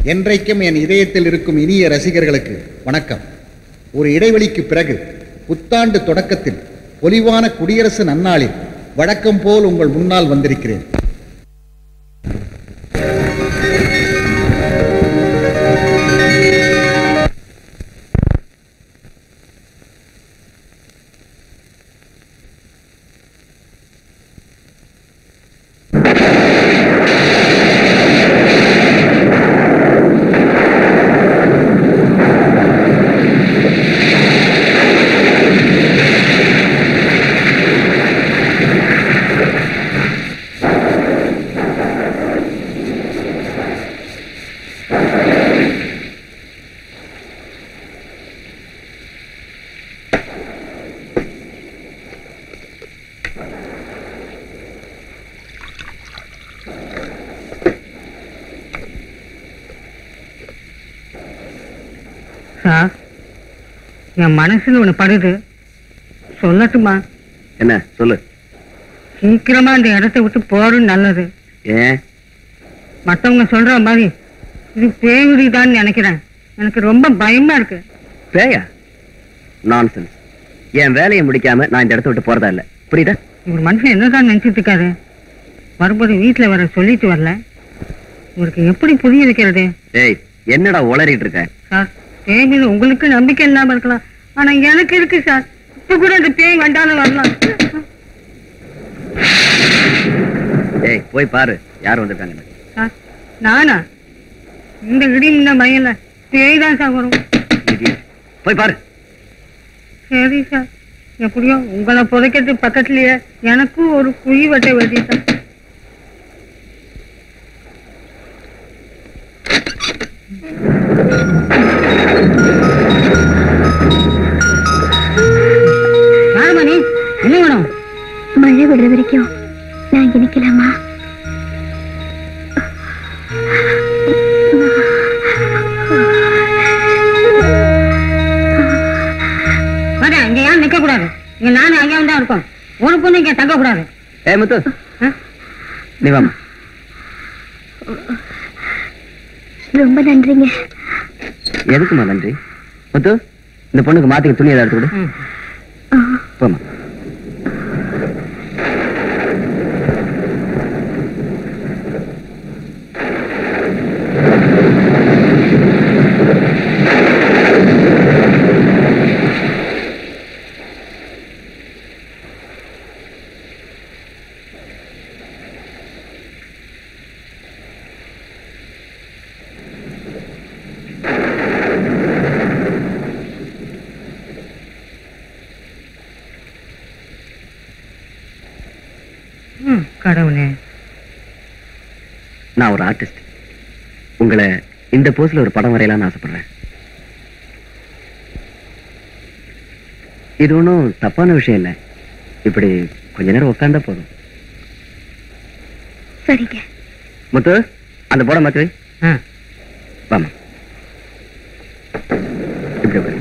என்றைக்கும் என் இதயத்தில் இருக்கும் இனிய ரசிகர்களுக்கு வணக்கம் ஒரு இடைவெளிக்கு பிறகு புத்தாண்டு தொடக்கத்தில் பொலிவான குடியரசு நன்னாளில் வழக்கம் போல் உங்கள் முன்னால் வந்திருக்கிறேன் சார் என் மனசுல ஒண்ணு படுது சொல்லட்டுமா என்ன சொல்லு சீக்கிரமா இந்த இடத்த விட்டு போறது நல்லது ஏன் மத்தவங்க சொல்ற மாதிரி இது பேயுடிதான்னு நினைக்கிறேன் எனக்கு ரொம்ப பயமா இருக்கு பேயா நான்சென்ஸ் என் வேலையை முடிக்காம நான் இந்த இடத்த விட்டு போறதா இல்ல புரியுதா இவர் மனுஷன் என்னதான் நினைச்சிட்டு இருக்காரு வரும்போது வீட்டுல வர சொல்லிட்டு வரல இவருக்கு எப்படி புரிய வைக்கிறது ஏய் என்னடா உளறிட்டு இருக்க சார் பேய் மீது உங்களுக்கு நம்பிக்கை இல்லாம இருக்கலாம் ஆனா எனக்கு இருக்கு சார் இப்ப கூட அந்த பேய் வந்தாலும் வரலாம் ஏய் போய் பாரு யார் வந்திருக்காங்க சார் நானா இந்த இடி இந்த மயில பேய் தான் சார் வரும் போய் பாரு சரி சார் எப்படியோ உங்களை புதைக்கிறது பக்கத்துலயே எனக்கும் ஒரு குழி வெட்ட வேண்டி சார் யாரும்மா நீ என்ன வேணும் மழை விடுற வரைக்கும் நான் இங்க நிக்கலாமா வாடா இங்க யாரும் நிக்க கூடாது இங்க நானும் அங்கேயா தான் இருக்கோம் ஒரு பொண்ணு இங்க தங்க கூடாது ஏய் முத்து ஆ? நீ வாமா ரொம்ப நன்றிங்க எதுக்குமா நன்றி முத்து இந்த பொண்ணுக்கு மாத்திக்க துணி ஏதாவது எடுத்து கொடு ம். ஆ, போமா ம், கடவுளே நான் ஒரு ஆர்டிஸ்ட் உங்களை இந்த போஸ்ல ஒரு படம் வரையலாம்னு ஆசைப்படுறேன் இது ஒன்றும் தப்பான விஷயம் இல்லை இப்படி கொஞ்ச நேரம் உட்காந்தா போதும் சரிங்க முத்து அந்த படம் மாத்து வை. ஆ வாமா இப்படி உட்காரு.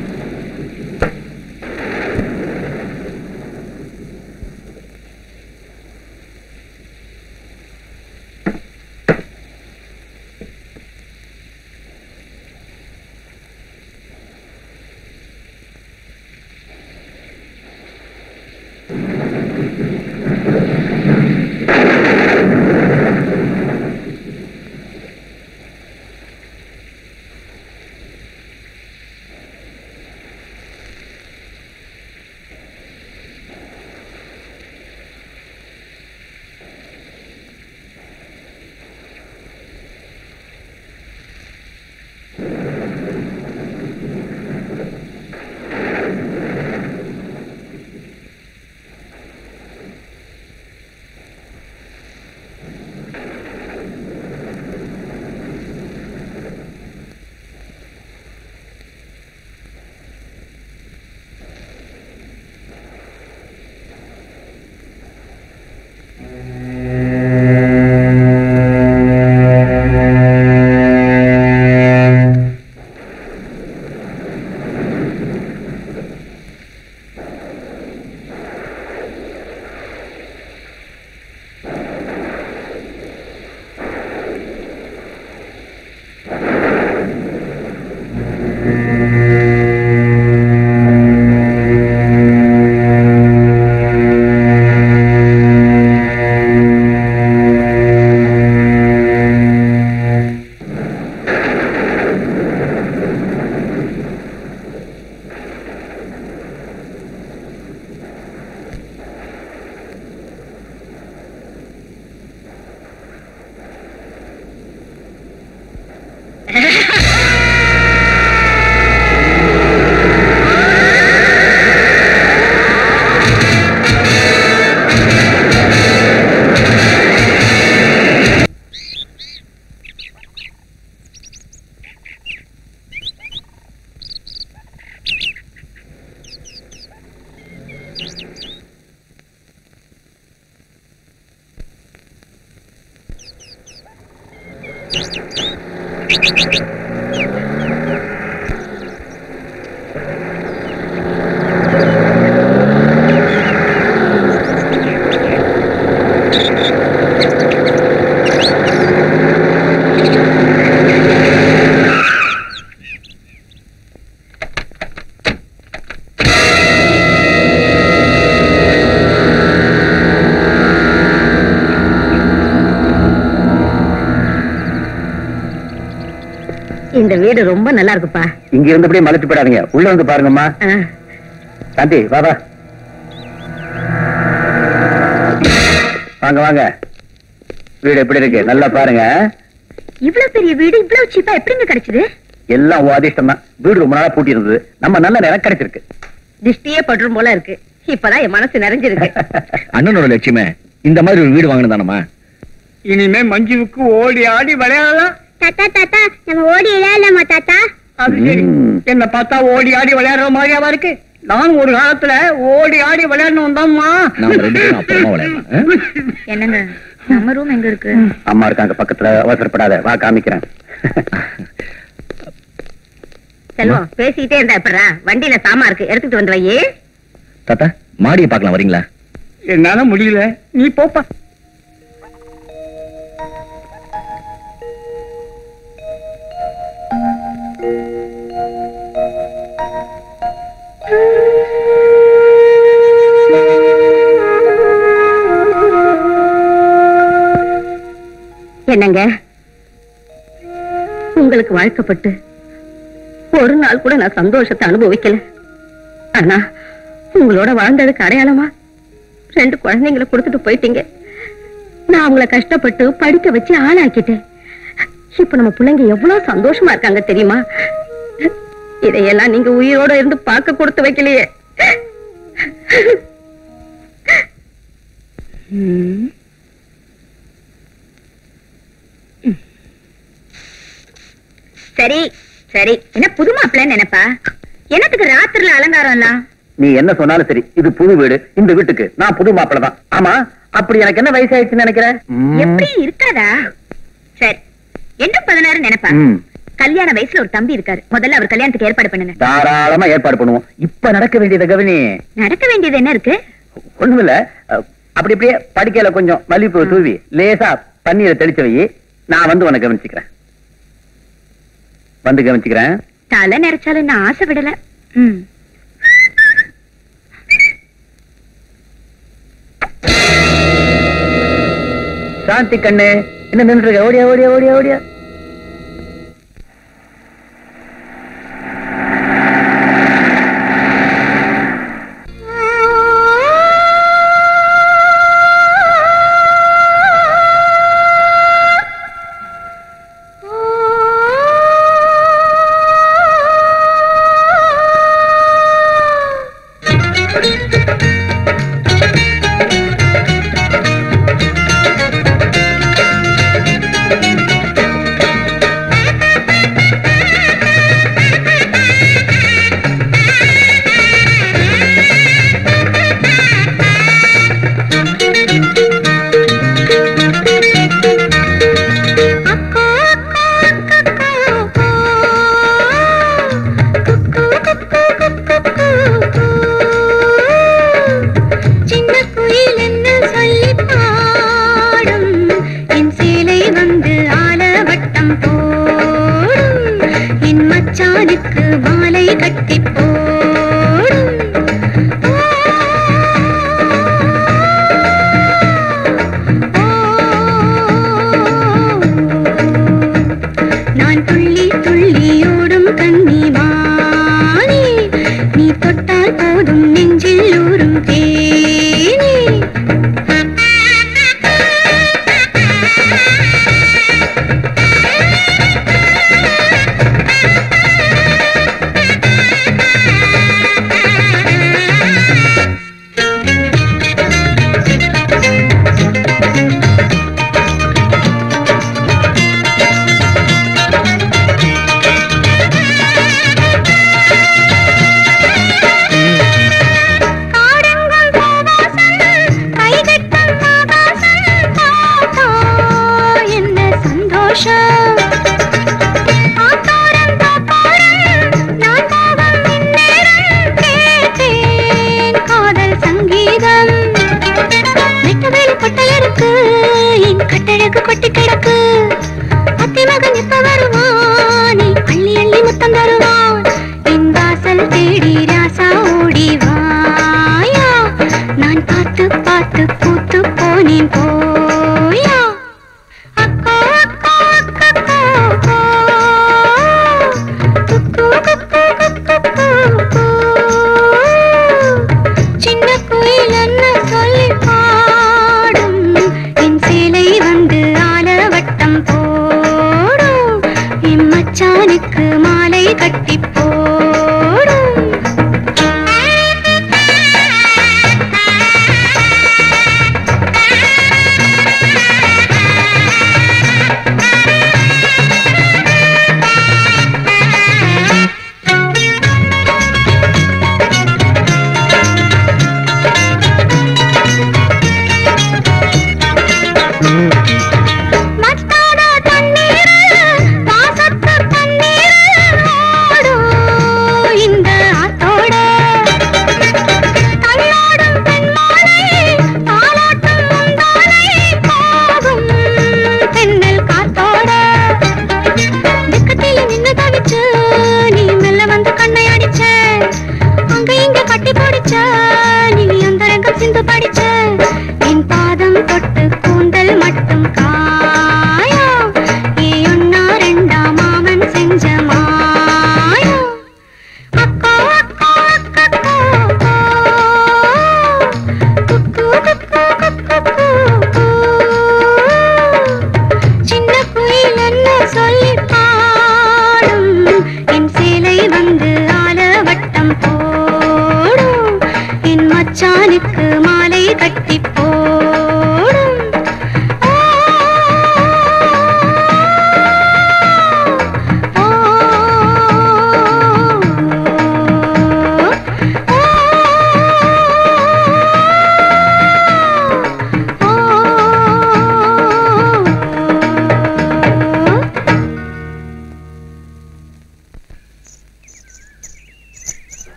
இந்த வீடு ரொம்ப நல்லா இருக்குப்பா இங்க இருந்தபடியே மலைச்சு போயிடாதீங்க உள்ள வந்து பாருங்கம்மா ஆ. சாந்தி வா வா வாங்க வாங்க வீடு எப்படி இருக்கு நல்லா பாருங்க இவ்வளவு பெரிய வீடு இவ்வளவு சீப்பா எப்படிங்க கிடைச்சது எல்லாம் உன் அதிர்ஷ்டம் தான் வீடு ரொம்ப நாளா பூட்டி இருந்தது நம்ம நல்ல நேரம் கிடைச்சிருக்கு திஷ்டியே படுறும் போல இருக்கு இப்பதான் என் மனசு நிறைஞ்சிருக்கு அண்ணனோட லட்சியமே இந்த மாதிரி ஒரு வீடு வாங்கணும் தானம்மா இனிமே மஞ்சுவுக்கு ஓடி ஆடி விளையாடலாம் தாத்தா தாத்தா நம்ம ஓடி இல்லாம தாத்தா அது சரி ம். என்ன பார்த்தா ஓடி ஆடி விளையாடுற மாதிரியாவா இருக்கு நான் ஒரு காலத்துல ஓடி ஆடி விளையாடணும் தான்மா நாம ரெண்டு பேரும் அப்புறமா விளையாடலாம் ஆ? என்னங்க நம்ம ரூம் எங்க இருக்கு அம்மா இருக்காங்க பக்கத்துல அவசரப்படாத வா காமிக்கிறேன் செல்வம் பேசிக்கிட்டே இருந்தா எப்படா வண்டியில சாமா இருக்கு எடுத்துட்டு வந்து வையே தாத்தா மாடியை பார்க்கலாம் வரீங்களா என்னால முடியல நீ போப்பா என்னங்க உங்களுக்கு வாழ்க்கப்பட்டு ஒரு நாள் கூட நான் சந்தோஷத்தை அனுபவிக்கல ஆனா உங்களோட வாழ்ந்ததுக்கு அடையாளமா ரெண்டு குழந்தைங்களை கொடுத்துட்டு போயிட்டீங்க நான் அவங்கள கஷ்டப்பட்டு படிக்க வச்சு ஆளாக்கிட்டேன் இப்ப நம்ம பிள்ளைங்க எவ்வளவு சந்தோஷமா இருக்காங்க தெரியுமா இதையெல்லாம் நீங்க உயிரோட இருந்து பார்க்க கொடுத்து வைக்கலையே ம். சரி சரி என்ன புது மாப்பிள்ளை நினைப்பா என்னத்துக்கு ராத்திரில அலங்காரம் எல்லாம் நீ என்ன சொன்னாலும் சரி இது புது வீடு இந்த வீட்டுக்கு நான் புது மாப்பிள தான் ஆமா அப்படி எனக்கு என்ன வயசாயிடுச்சுன்னு நினைக்கிறேன் எப்படி இருக்காதா சரி என்ன பதினாறு நினைப்பா ம். கல்யாண வயசுல ஒரு தம்பி இருக்காரு முதல்ல அவர் கல்யாணத்துக்கு ஏற்பாடு பண்ணுங்க தாராளமா ஏற்பாடு பண்ணுவோம் இப்ப நடக்க வேண்டியது கவினி நடக்க வேண்டியது என்ன இருக்கு ஒண்ணுமில்ல அஹ், அப்படி அப்படியே படுக்கையில கொஞ்சம் மல்லிப்பூ தூவி லேசா தண்ணீரை தெளிச்சு வை நான் வந்து உனக்கு கவனிச்சுக்கிறேன் வந்து கவனிச்சுக்கிறேன் தலை நிறைச்சாலும் நான் ஆசை விடல ம் சாந்தி கண்ணு என்ன நின்று இருக்க ஓடியா ஓடியா ஓடியா ஓடியா சின்ன குயில் என்ன சொல்லி பாடும் என் சேலை வந்து ஆலவட்டம் போடும் என் மச்சானுக்கு மாலை கட்டி போடும் நான் துள்ளி துள்ளி ஓடும் கன்னிமானே நீ தொட்டால் போதும் நெஞ்சில் ஊறும் தேனே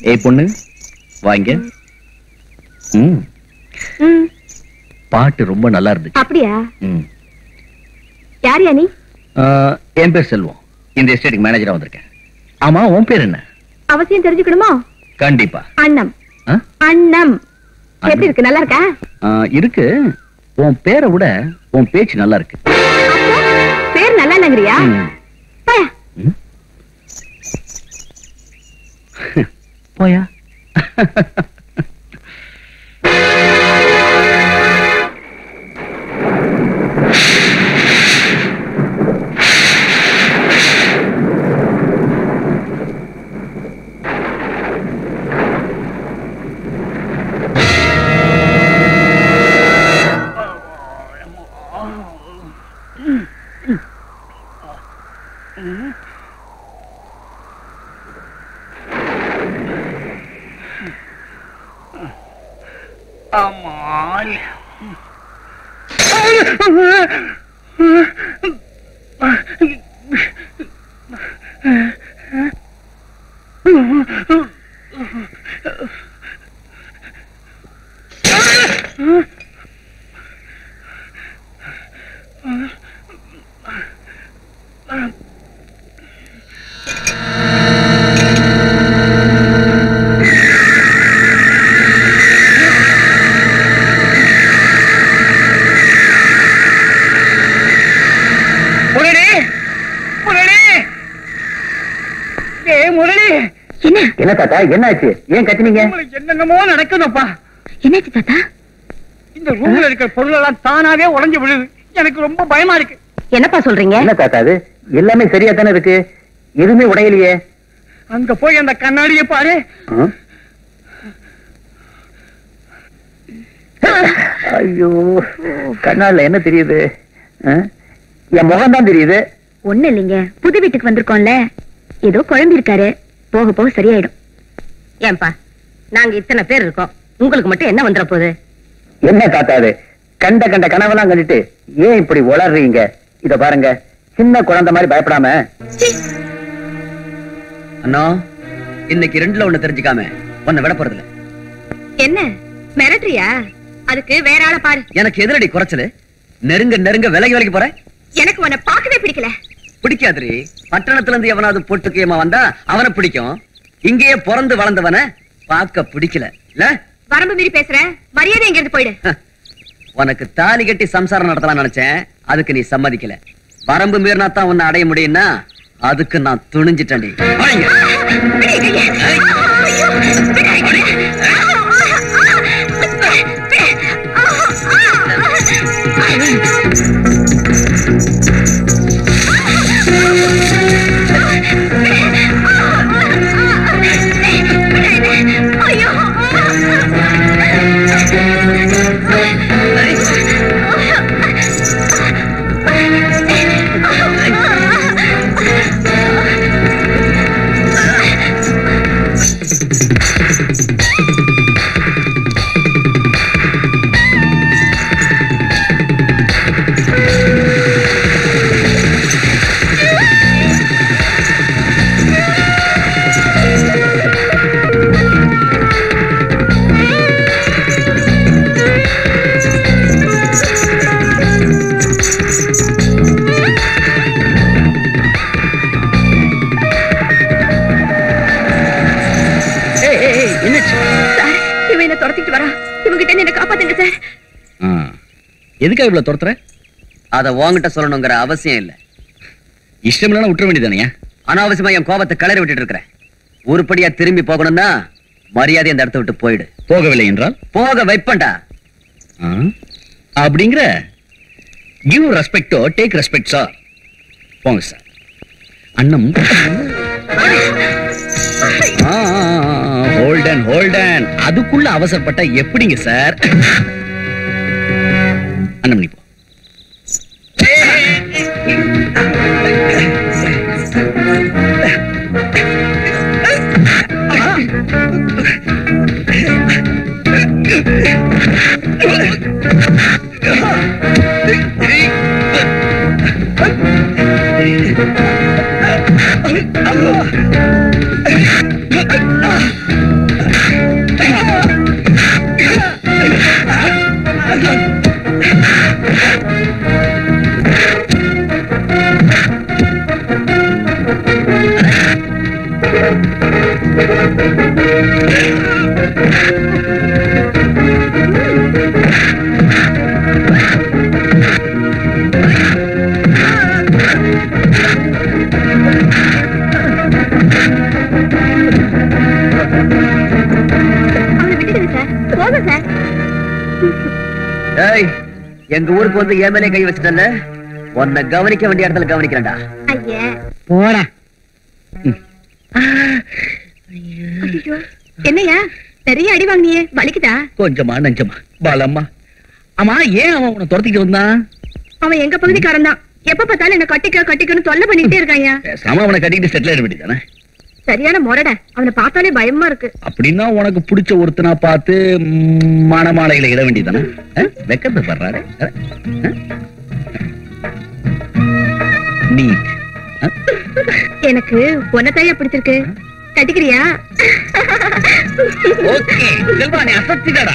ஏய் பொண்ணு வாங்க ம் ம், பாட்டு ரொம்ப நல்லா இருந்துச்சு அப்படியா ம் யார் நீ ஆ, என் பேர் செல்வம் இந்த எஸ்டேட்டுக்கு மேனேஜரா வந்திருக்கேன் ஆமா உன் பேர் என்ன அவசியம் தெரிஞ்சுக்கணுமோ கண்டிப்பா அண்ணம் ஆ? அண்ணம் எப்படி அண்ணம். இருக்கு நல்லா இருக்கா ஆ, இருக்கு உன் பேரை விட உன் பேச்சு நல்லா இருக்கு அப்போ, பேர் நல்லா இல்லைங்கிறியா ம். போயா. ம். போயா அம்மாள் முரளி முரளி ஏ முரளி என்ன என்ன தாத்தா என்னாச்சு ஏன் கத்தினீங்க உங்களுக்கு என்னென்னமோ நடக்குதுப்பா என்னாச்சு தாத்தா இந்த ரூம்ல இருக்கிற பொருள் எல்லாம் தானாவே உடைஞ்சு விழுது எனக்கு ரொம்ப பயமா இருக்கு என்னப்பா சொல்றீங்க என்ன தாத்தா அது எல்லாமே சரியா தானே இருக்கு எதுவுமே உடையலையே அங்க போய் அந்த கண்ணாடியை பாரு ம்? ஐயோ கண்ணால என்ன தெரியுது ஆ? என் முகம் தான் தெரியுது ஒண்ணு இல்லைங்க புது வீட்டுக்கு வந்திருக்கோம்ல ஏதோ குழம்பி இருக்காரு போக போக சரியாயிடும் ஏன்பா நாங்க இத்தனை பேர் இருக்கோம் உங்களுக்கு மட்டும் என்ன வந்துட போகுது என்ன தாத்தா அது கண்ட கண்ட கனவெல்லாம் கண்டுட்டு ஏன் இப்படி உளறீங்க இத பாருங்க சின்ன குழந்தை மாதிரி பயப்படாம அண்ணா இன்னைக்கு ரெண்டுல ஒண்ணு தெரிஞ்சுக்காம உன்னை விட போறதில்ல என்ன மிரட்டுறியா அதுக்கு வேற ஆளை பாரு எனக்கு எதிரடி குறைச்சலு நெருங்க நெருங்க விலகி விலகி போற எனக்கு உன்னை பார்க்கவே பிடிக்கல பிடிக்காதுரி பட்டணத்துல இருந்து எவனாவது பொட்டுக்கியமா வந்தா அவனை பிடிக்கும் இங்கேயே பிறந்து வளர்ந்தவன பார்க்க பிடிக்கல இல்ல வரம்பு மீறி பேசுற மரியாதை எங்க இருந்து போயிடு உனக்கு தாலி கட்டி சம்சாரம் நடத்தலாம் நினைச்சேன் அதுக்கு நீ சம்மதிக்கல வரம்பு மீறினா தான் உன்னை அடைய முடியும்னா அதுக்கு நான் துணிஞ்சிட்டேன்டி வாங்க. ஏய், ஏய், ஏய், என்னாச்சு? சார் இவன் என்ன துரத்திட்டு வரா இவங்கிட்ட இருந்து என்ன காப்பாத்துங்க சார் ஆ. எதுக்காக இவ்வளவு துரத்துற அத உன்கிட்ட சொல்லணுங்கிற அவசியம் இல்ல இஷ்டம் இல்லைன்னா விட்டுற வேண்டியதானே அனாவசியமா என் கோபத்தை கிளறி விட்டுட்டு இருக்கிறேன் உருப்படியா திரும்பி போகணும்னா மரியாதை அந்த இடத்த விட்டு போயிடு போகவில்லை என்றால் போக வைப்பண்டா ஆ? அப்படிங்கிற கிவ் ரெஸ்பெக்டோ டேக் ரெஸ்பெக்ட் சார் போங்க சார் அண்ணம் ஹோல்டன் ஹோல்டன் அதுக்குள்ள அவசரப்பட்டா எப்படிங்க சார் அண்ணம் நீ போ எங்க ஊருக்கு வந்து என் மேலே கை வச்சுட்டல உன்னை கவனிக்க வேண்டிய இடத்துல கவனிக்கிறேன்டா ஐயா போடா ஐயோ என்னையா நிறைய அடி வாங்கினியே வலிக்குதா கொஞ்சமா நெஞ்சமா பாலம்மா ஆமா ஏன் அவன் உன்னை துரத்திட்டு வந்தான் அவன் எங்க பகுதிக்காரன் தான் எப்ப பார்த்தாலும் என்ன கட்டிக்க கட்டிக்கன்னு தொல்லை பண்ணிட்டே இருக்காயா பேசாம அவனை கட்டிக்கிட்டு செட்டில் ஆயிட வேண்டியதானே சரியான முரட அவனை பார்த்தாலே பயமா இருக்கு அப்படின்னா உனக்கு பிடிச்ச ஒருத்தனா பார்த்து ம், மணமாலையில இட வேண்டியதானே வெக்கத்தை படுறாரு நீ எனக்கு பொண்ணத்தையா பிடிச்சிருக்கு கட்டிக்கிறியா ஓகே செல்வா நீ அசத்திடா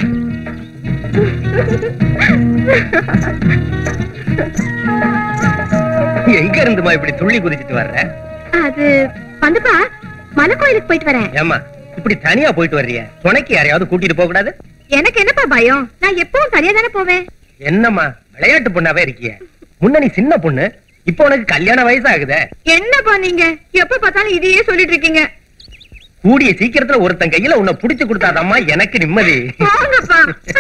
எங்க இருந்துமா இப்படி துள்ளி குதிச்சிட்டு வர்ற அது வந்துப்பா மலை கோயிலுக்கு போயிட்டு வரேன் ஏமா இப்படி தனியா போயிட்டு வர்றிய துணைக்கு யாரையாவது கூட்டிட்டு போக கூடாது எனக்கு என்னப்பா பயம் நான் எப்பவும் சரியா தானே போவேன் என்னம்மா விளையாட்டு பொண்ணாவே இருக்கிய முன்ன நீ சின்ன பொண்ணு இப்போ உனக்கு கல்யாண வயசு ஆகுதே என்னப்பா நீங்க எப்ப பார்த்தாலும் இதையே சொல்லிட்டு இருக்கீங்க கூடிய சீக்கிரத்துல ஒருத்தன் கையில உன்னை புடிச்சு கொடுத்தாதம்மா எனக்கு நிம்மதி போங்கப்பா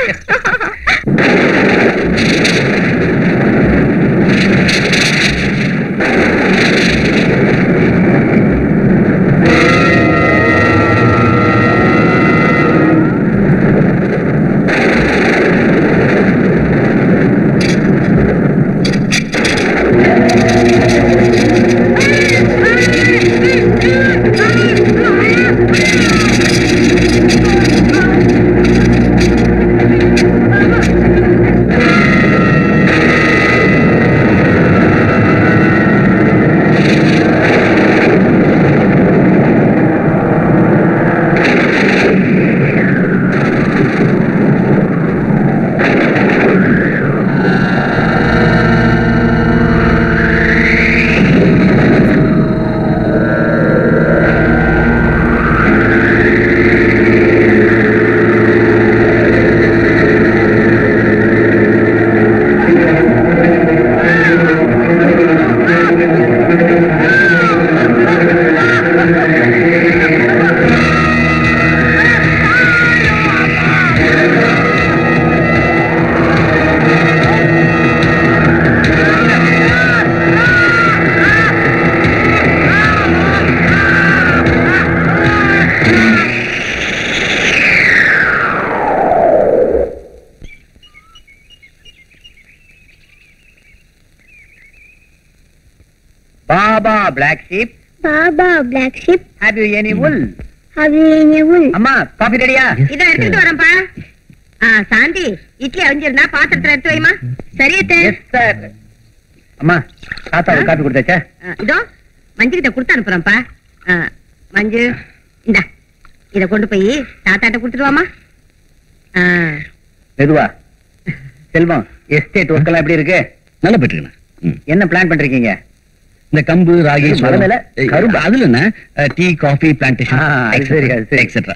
baa black sheep baa black sheep have you any wool அவியவுல் அம்மா காபி ரெடியா இத எடுத்துட்டு வரேன்ப்பா ஆ சாந்தி இட்லி அவிஞ்சிருந்தா பாத்திரத்துல எடுத்து வைமா சரியத்தே எஸ் சார் அம்மா தாத்தாவுக்கு காபி கொடுத்தாச்சா இதோ மஞ்சு கிட்ட கொடுத்து அனுப்புறேன்ப்பா ஆ, மஞ்சு இந்தா இத கொண்டு போய் தாத்தாட்ட கொடுத்துட்டு வாமா ஆ, மெதுவா செல்வம் எஸ்டேட் ஒர்க் எல்லாம் எப்படி இருக்கு நல்லா போயிட்டு என்ன பிளான் பண்றீங்க இந்த கம்பு ராகி இது மலை மேல ஏய், கரும்பு. அதுல என்ன டீ காஃபி பிளான்டேஷன் ஆ, அது சரி, அது சரி. எக்ஸெட்ரா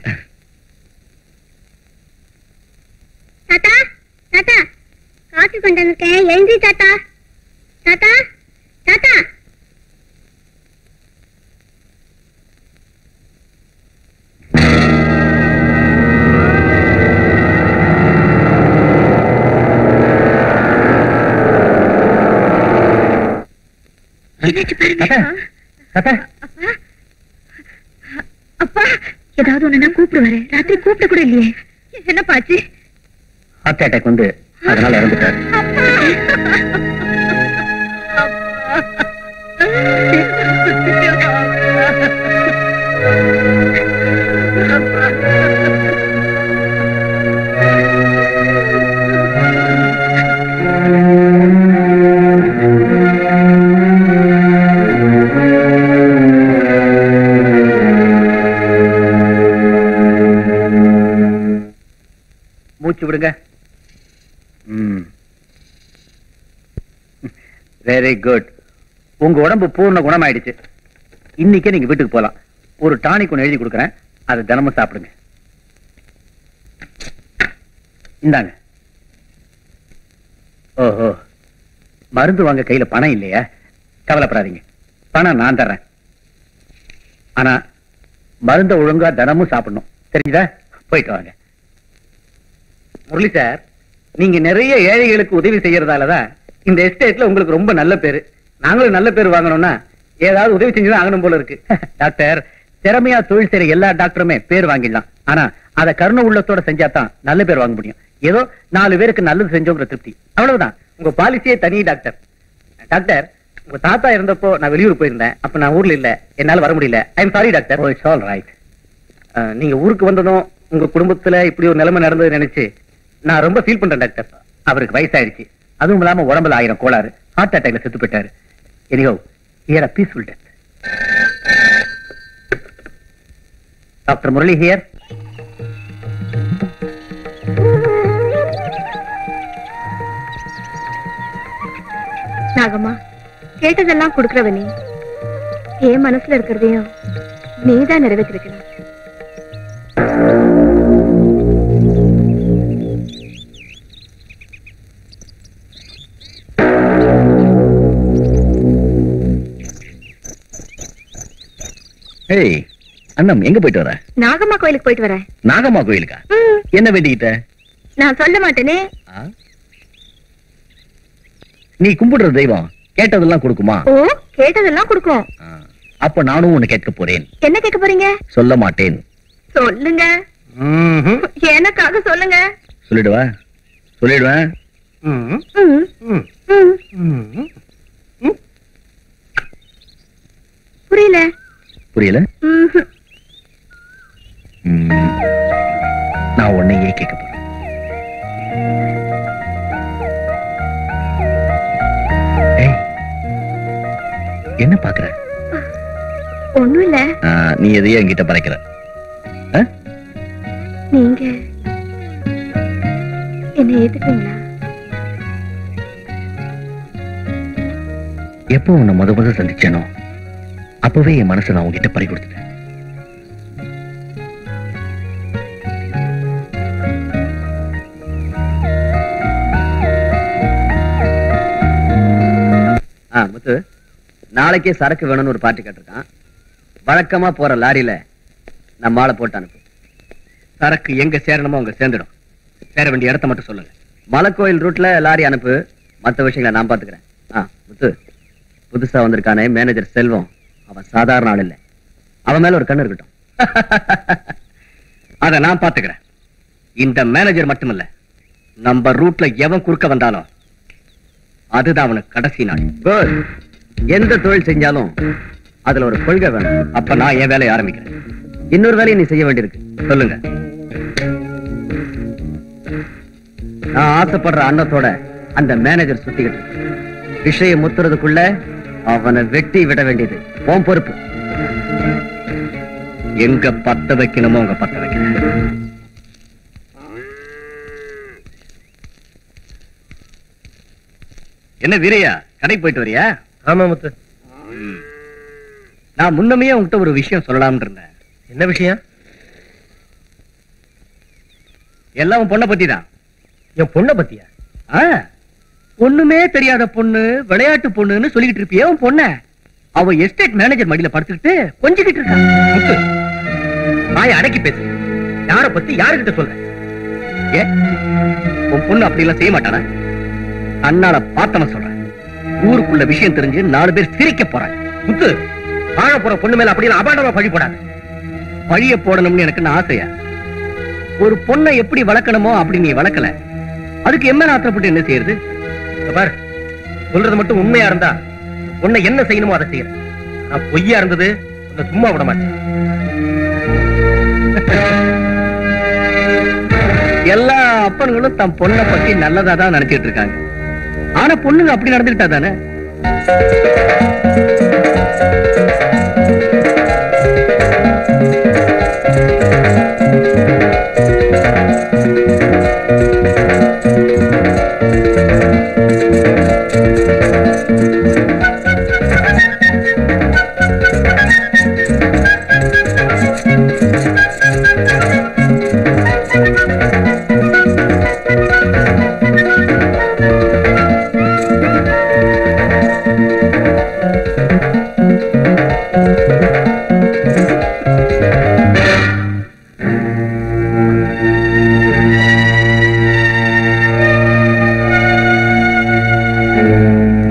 தாத்தா தாத்தா காஃபி கொண்டு வந்திருக்கேன் எழுந்தி தாத்தா தாத்தா தாத்தா தாத்தா தாத்தா அப்பா ஏதாவது ஒண்ணுனா கூப்பிடுவாரு ராத்திரி கூப்பிட கூட இல்லையே என்ன பாச்சு ஹார்ட் அட்டாக் வந்து அதனால இறந்துட்டாரு மூச்சு விடுங்க வெரி குட் உங்க உடம்பு பூர்ண குணமாயிடுச்சு இன்னைக்கே நீங்க வீட்டுக்கு போலாம் ஒரு டானிக் ஒன்று எழுதி கொடுக்குறேன் அதை தினமும் சாப்பிடுங்க இந்தாங்க ஓஹோ மருந்து வாங்க கையில பணம் இல்லையா கவலைப்படாதீங்க பணம் நான் தர்றேன் ஆனா மருந்த ஒழுங்கா தினமும் சாப்பிடணும் தெரிஞ்சுதா போயிட்டு வாங்க முரளி சார் நீங்க நிறைய ஏழைகளுக்கு உதவி செய்யறதாலதான் இந்த எஸ்டேட்ல உங்களுக்கு ரொம்ப நல்ல பேரு நாங்களும் நல்ல பேர் வாங்கணும்னா ஏதாவது உதவி செஞ்சுதான் ஆகணும் போல இருக்கு டாக்டர் திறமையா தொழில் செய்யற எல்லா டாக்டருமே பேர் வாங்கிடலாம் ஆனா அத கருணை உள்ளத்தோட செஞ்சா தான் நல்ல பேர் வாங்க முடியும் ஏதோ நாலு பேருக்கு நல்லது செஞ்சோங்கிற திருப்தி அவ்வளவுதான் உங்க பாலிசியே தனி டாக்டர் டாக்டர் உங்க தாத்தா இருந்தப்போ நான் வெளியூர் போயிருந்தேன் அப்ப நான் ஊர்ல இல்ல என்னால வர முடியல I am sorry doctor it's all right நீங்க ஊருக்கு வந்ததும் உங்க குடும்பத்துல இப்படி ஒரு நிலைமை நடந்தது நினைச்சு நான் ரொம்ப ஃபீல் பண்றேன் டாக்டர் அவருக்கு வயசாயிடுச்சு அதுவும் இல்லாம உடம்புல ஆயிரம் கோளாறு ஹார்ட் அட்டாக்ல செத்து போயிட்டாரு எனியோ here a peaceful death doctor Murali here Nagamma கேட்டதெல்லாம் கொடுக்கறவ நீ என் மனசுல இருக்கிறதையும் நீதான் நிறைவேற்றிருக்கணும் ஏய் அண்ணம் எங்க போயிட்டு வர நாகம்மா கோயிலுக்கு போயிட்டு வரேன் நாகம்மா கோயிலுக்கா ம், என்ன வேண்டிக்கிட்ட நான் சொல்ல மாட்டேனே ஆ? நீ கும்பிடுற தெய்வம் கேட்டதெல்லாம் கொடுக்குமா ஓ கேட்டதெல்லாம் கொடுக்கும் ஆ. அப்ப நானும் உன்னை கேட்க போறேன் என்ன கேட்க போறீங்க சொல்ல மாட்டேன் சொல்லுங்க எனக்காக சொல்லுங்க சொல்லிடுவா சொல்லிடுவேன் ம், ம். புரியல புரியல ம்ஹும். ம். நான் உன்னையே கேட்க போறேன் ஏய், என்ன பாக்குற ஒண்ணும் இல்ல ஆ, நீ எதையோ என்கிட்ட பறைக்கிற ஆ? நீங்க என்ன ஏத்துக்குவீங்களா எப்போ உன்னை முத முத சந்திச்சேனோ அப்பவே என் மனசை நான் உன்கிட்ட பறி கொடுத்துட்டேன் ஆ முத்து நாளைக்கே சரக்கு வேணும்னு ஒரு பாட்டு கேட்டிருக்கான் வழக்கமா போற லாரியில நம்ம ஆளை போட்டு அனுப்பு சரக்கு எங்க சேரணுமோ அங்க சேர்ந்துடும் சேர வேண்டிய இடத்த மட்டும் சொல்லுங்க மலைக்கோயில் ரூட்ல லாரி அனுப்பு மத்த விஷயங்களை நான் பாத்துக்கிறேன் ஆ முத்து புதுசா வந்திருக்கானே மேனேஜர் செல்வம் அவன் சாதாரண ஆள் இல்ல அவன் மேல ஒரு கண்ணு இருக்கட்டும் அத நான் பாத்துக்கிறேன் இந்த மேனேஜர் மட்டுமில்ல நம்ம ரூட்ல எவன் குறுக்க வந்தாலும் அதுதான் அவனுக்கு கடைசி நாள் Good. எந்த தொழில் செஞ்சாலும் அதுல ஒரு கொள்கை வேணும் அப்ப நான் என் வேலையை ஆரம்பிக்கிறேன் இன்னொரு வேலையை நீ செய்ய வேண்டியிருக்கு சொல்லுங்க நான் ஆசைப்படுற அன்னத்தோட அந்த மேனேஜர் சுத்திக்கிட்டு இருக்கு. விஷயம் முத்துறதுக்குள்ள அவனை வெட்டி விட வேண்டியது உன் பொறுப்பு எங்க பத்த வைக்கணுமோ அங்க பத்த வைக்கிறேன் என்ன வீரையா கடைக்கு போயிட்டு வரியா ஆமா முத்து நான் முன்னமே உன்கிட்ட ஒரு விஷயம் சொல்லலாம்னு இருந்தேன் என்ன விஷயம் எல்லாம் உன் பொண்ணை பத்தி தான் என் பொண்ணை பத்தியா ஒண்ணுமே தெரியாத பொண்ணு விளையாட்டு பொண்ணுன்னு சொல்லிக்கிட்டு இருப்பியே உன் பொண்ண அவ எஸ்டேட் மேனேஜர் மடியில படுத்துக்கிட்டு கொஞ்சிக்கிட்டு இருக்கா முத்து வாய அடக்கி பேசு யார பத்தி யாருகிட்ட சொல்ற ஏ உன் பொண்ணு அப்படி எல்லாம் செய்ய மாட்டானா அண்ணால பார்த்தவன் சொல்றேன் ஊருக்குள்ள விஷயம் தெரிஞ்சு நாலு பேர் சிரிக்க போறாங்க முத்து வாழ போற பொண்ணு மேல அப்படியே அபாண்டமா பழி போடாது பழிய போடணும்னு எனக்கு ஆசையா ஒரு பொண்ணை எப்படி வளர்க்கணுமோ அப்படி நீ வளர்க்கல அதுக்கு என்ன ஆத்திரப்பட்டு என்ன செய்யறது இங்க பாரு சொல்றது மட்டும் உண்மையா இருந்தா உன்னை என்ன செய்யணுமோ அதை செய்யறேன் நான் பொய்யா இருந்தது உன்னை சும்மா விட மாட்டேன் எல்லா அப்பன்களும் தன் பொண்ணை பத்தி நல்லதா தான் நினைச்சிட்டு இருக்காங்க ஆனா பொண்ணுங்க அப்படி நடந்துக்கிட்டா தானே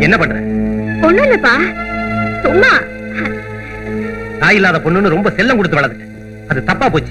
என்ன பண்ற ஒண்ணும் இல்லப்பா சும்மா தாய் இல்லாத பொண்ணுன்னு ரொம்ப செல்லம் கொடுத்து வளர்த்துட்ட அது தப்பா போச்சு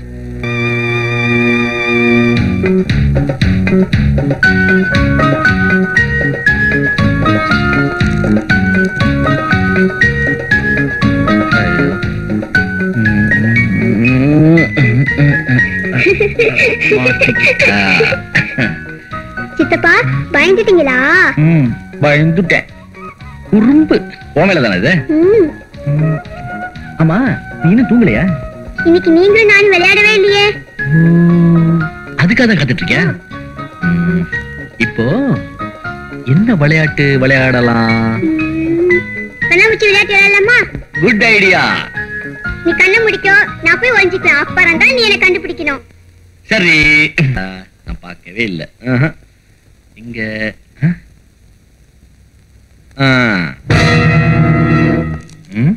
சித்தப்பா பயந்துட்டீங்களா ம், பயந்துட்டேன் குறும்பு போமேல தானே இது ம், ம். ஆமா நீ இன்னும் தூங்கலையா இன்னைக்கு நீங்களும் நானும் விளையாடவே இல்லையே அதுக்காக தான் காத்துட்டு இருக்கியா ம், இப்போ என்ன விளையாட்டு விளையாடலாம் ம், கண்ணாமூச்சி விளையாட்டு விளையாடலாமா குட் ஐடியா நீ கண்ணை முடிக்கோ நான் போய் ஒழிஞ்சுக்கலாம் அப்புறம் தான் நீ என்ன கண்டுபிடிக்கணும் சரி ஆ, நான் பார்க்கவே இல்லை ஆஹா. இங்க ஆ? ஆ. ம்?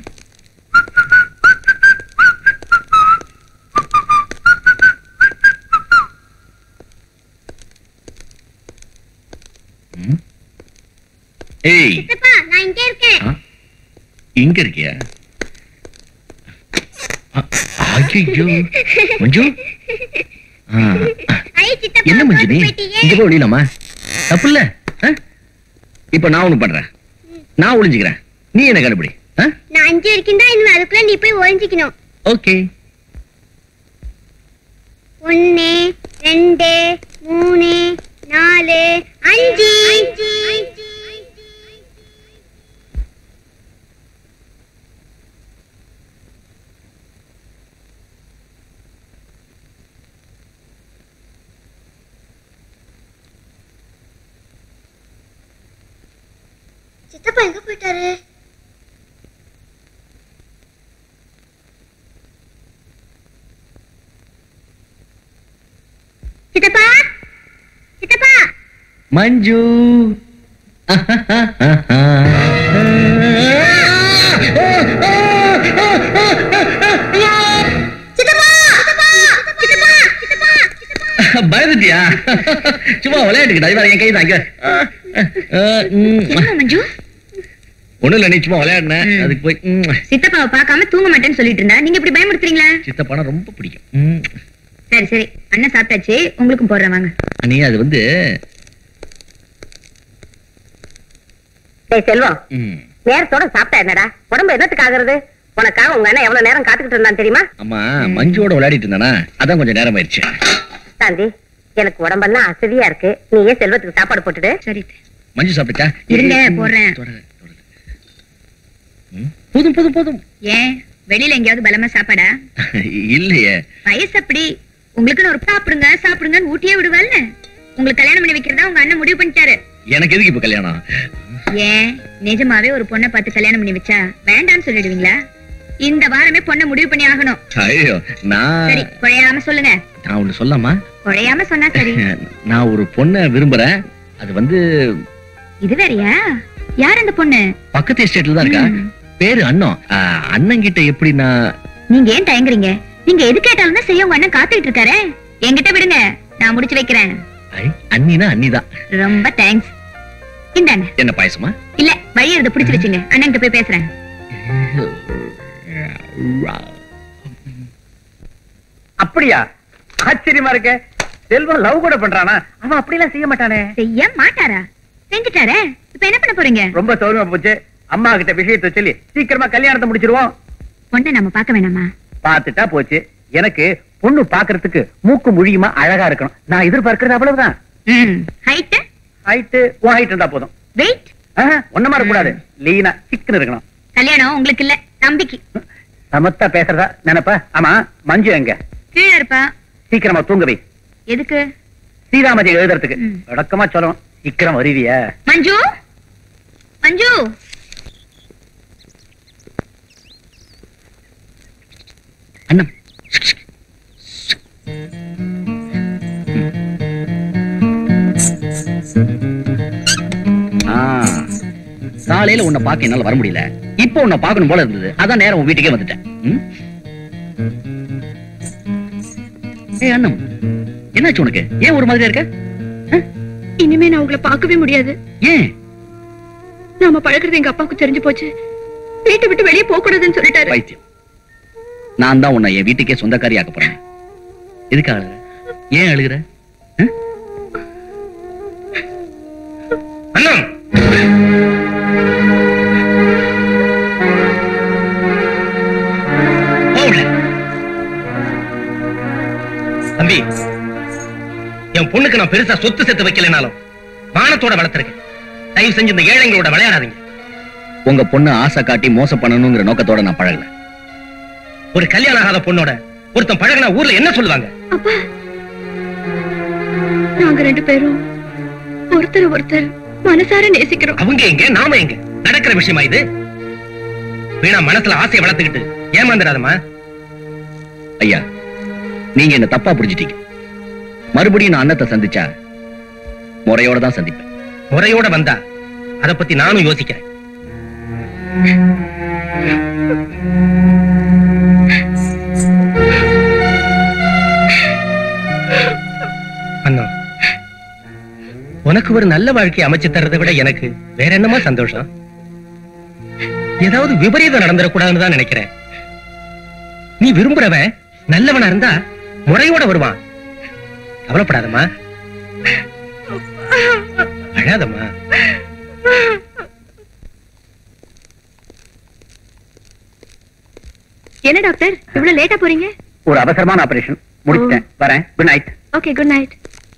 ம்? ஏய் சித்தப்பா நான் இங்கே இருக்கேன் ஆ? இங்க இருக்கியா ஐயோ மஞ்சு ஆ. ஐ சித்தப்பா என்ன மஞ்சு நீ தோத்து போயிட்டீங்க. இங்க போய் ஒளியலாமா தப்பு இல்ல இப்ப நான் ஒண்ணு பண்றேன் நான் ஒளிஞ்சுக்கிறேன் நீ என்ன கண்டுபிடி நான் அஞ்சு வரைக்கும் தான் இன்னும் அதுக்குள்ள நீ போய் ஒழிஞ்சுக்கணும் ஓகே ஒன்னு ரெண்டு மூணு நாலு அஞ்சு சித்தப்பா எங்க போயிட்டாரு சித்தப்பா சித்தப்பா மஞ்சு சித்தப்பா சித்தப்பா சித்தப்பா சித்தப்பா சித்தப்பா பயந்துட்டியா சும்மா விளையாட்டுக்கிட்ட இவன் என் கை தான் இங்க. என்ன மஞ்சு ஒண்ணும் இல்ல நீ சும்மா விளையாடுன அதுக்கு போய் ம். சித்தப்பாவை பார்க்காம தூங்க மாட்டேன்னு சொல்லிட்டு இருந்தா நீங்க இப்படி பயமுறுத்துறீங்களா சித்தப்பானா ரொம்ப பிடிக்கும் ம். சரி சரி அண்ணன் சாப்பிட்டாச்சு உங்களுக்கும் போடுறேன் வாங்க நீ அது வந்து டேய் செல்வம் ம். நேரத்தோட சாப்பிட்டா என்னடா உடம்பு என்னத்துக்கு ஆகுறது உனக்காக உங்க அண்ணன் எவ்வளவு நேரம் காத்துக்கிட்டு இருந்தான் தெரியுமா அம்மா மஞ்சுவோட விளையாடிட்டு இருந்தானா அதான் கொஞ்சம் நேரம் ஆயிடுச்சு சாந்தி எனக்கு உடம்பெல்லாம் அசதியா இருக்கு நீயே செல்வத்துக்கு சாப்பாடு போட்டுடு சரி மஞ்சு சாப்பிட்டுச்சா இருங்க, போடுறேன். தொடரு, தொடரு. ம், போதும் போதும் போதும் ஏன் வெளியில எங்கேயாவது பலமா சாப்பாடா இல்லையே வயசு அப்படி உங்களுக்குன்னு ஒரு சாப்பிடுங்க சாப்பிடுங்கன்னு ஊட்டியே விடுவாள்ல உங்களுக்கு கல்யாணம் பண்ணி வைக்கிறதா உங்க அண்ணன் முடிவு பண்ணிட்டாரு எனக்கு எதுக்கு இப்ப கல்யாணம் ஏன் நிஜமாவே ஒரு பொண்ணை பார்த்து கல்யாணம் பண்ணி வச்சா வேண்டாம்னு சொல்லிடுவீங்களா இந்த வாரமே பொண்ணை முடிவு பண்ணி ஆகணும் ஐயோ நான் சரி குழையாம சொல்லுங்க நான் ஒண்ணு சொல்லாமா குழையாம சொன்னா சரி நான் ஒரு பொண்ணை விரும்புறேன் அது வந்து இது வேறயா யார் அந்த பொண்ணு பக்கத்து எஸ்டேட்ல தான் இருக்கா ம். பேரு அண்ணன் அண்ணன் கிட்ட எப்படி நான் நீங்க ஏன் தயங்குறீங்க நீங்க எது கேட்டாலும் தான் செய்ய உங்க அண்ணன் காத்துக்கிட்டு இருக்காரு என்கிட்ட விடுங்க நான் முடிச்சு வைக்கிறேன் ஐ, அண்ணினா அண்ணிதான் ரொம்ப தேங்க்ஸ் இந்தாங்க என்ன பாயசமா இல்ல வழி எடுத்து பிடிச்சு வச்சுங்க அண்ணன் கிட்ட போய் பேசுறேன் அப்படியா ஆச்சரியமா இருக்க செல்வம் லவ் கூட பண்றானா அவன் அப்படிலாம் செய்ய மாட்டானே செய்ய மாட்டாரா செஞ்சுட்டாரே இப்ப என்ன பண்ண போறீங்க ரொம்ப சௌரியமா போச்சு அம்மா கிட்ட விஷயத்தை சொல்லி சீக்கிரமா கல்யாணத்தை முடிச்சிருவோம் பொண்ணை நம்ம பார்க்க வேணாமா பார்த்துட்டா போச்சு எனக்கு பொண்ணு பாக்குறதுக்கு மூக்கு முழியுமா அழகா இருக்கணும் நான் எதிர்பார்க்கறது அவ்வளவுதான் ஹைட் ஹைட்டு உன் ஹைட் இருந்தா போதும் வெயிட் ஆஹா, ஒண்ணமா இருக்க கூடாது லீனா சிக்கன் இருக்கணும் கல்யாணம் உங்களுக்கு இல்ல தம்பிக்கு சமத்தா பேசுறதா நினைப்ப ஆமா மஞ்சு எங்க கீழே இருப்பா சீக்கிரமா தூங்க வை எதுக்கு சீதாமதி எழுதுறதுக்கு ம். விளக்கமா சொல்லணும் சீக்கிரம் வருவிய மஞ்சு மஞ்சு அண்ணன் ஆ, காலையில உன்னை பார்க்க என்னால வர முடியல இப்போ உன்னை பார்க்கணும் போல இருந்தது அதான் நேரம் உன் வீட்டுக்கே வந்துட்டேன் ம்? ஏய் அண்ணம் என்னாச்சு உனக்கு ஏன் ஒரு மாதிரியா இருக்க இனிமே நான் உங்களை பார்க்கவே முடியாது ஏன் நாம பழகுறது எங்க அப்பாவுக்கு தெரிஞ்சு போச்சு வீட்டை விட்டு வெளியே போக கூடாதுன்னு சொல்லிட்டாரு பைத்தியம் நான் தான் உன்னை என் வீட்டுக்கே சொந்தக்காரி ஆக்க போறேன் எதுக்கு அழுகுற ஏன் அழுகுற ஆ? அண்ணா போகல. தம்பி என் பொண்ணுக்கு நான் பெருசா சொத்து சேர்த்து வைக்கலைனாலும் மானத்தோட வளர்த்திருக்கேன் தயவு செஞ்சு இந்த ஏழைங்களோட விளையாடாதீங்க உங்க பொண்ணு ஆசை காட்டி மோசம் பண்ணணுங்கிற நோக்கத்தோட நான் பழகல ஒரு கல்யாணம் ஆகாத பொண்ணோட ஒருத்தன் பழகுனா ஊர்ல என்ன சொல்லுவாங்க அப்பா நாங்க ரெண்டு பேரும் ஒருத்தர் ஒருத்தர் மனசார நேசிக்கிறோம் அவங்க எங்க நாம எங்க நடக்கிற விஷயமா இது வீணா மனசுல ஆசையை வளர்த்துக்கிட்டு ஏமாந்துடாதம்மா ஐயா நீங்க என்ன தப்பா புரிஞ்சிட்டீங்க மறுபடியும் நான் அன்னத்தை சந்திச்சா முறையோட தான் சந்திப்பேன் முறையோட வந்தா அத பத்தி நானும் யோசிக்கிறேன் அண்ணா உனக்கு ஒரு நல்ல வாழ்க்கை அமைச்சு தர்றதை விட எனக்கு வேற என்னமா சந்தோஷம் ஏதாவது விபரீதம் நடந்துடக்கூடாதுன்னு தான் நினைக்கிறேன் நீ விரும்புறவன் நல்லவனா இருந்தா முறையோட வருவான் கவலைப்படாதம்மா அழாதம்மா என்ன டாக்டர் இவ்வளவு லேட்டா போறீங்க ஒரு அவசரமான ஆபரேஷன் முடிச்சிட்டேன் வரேன் good night okay good night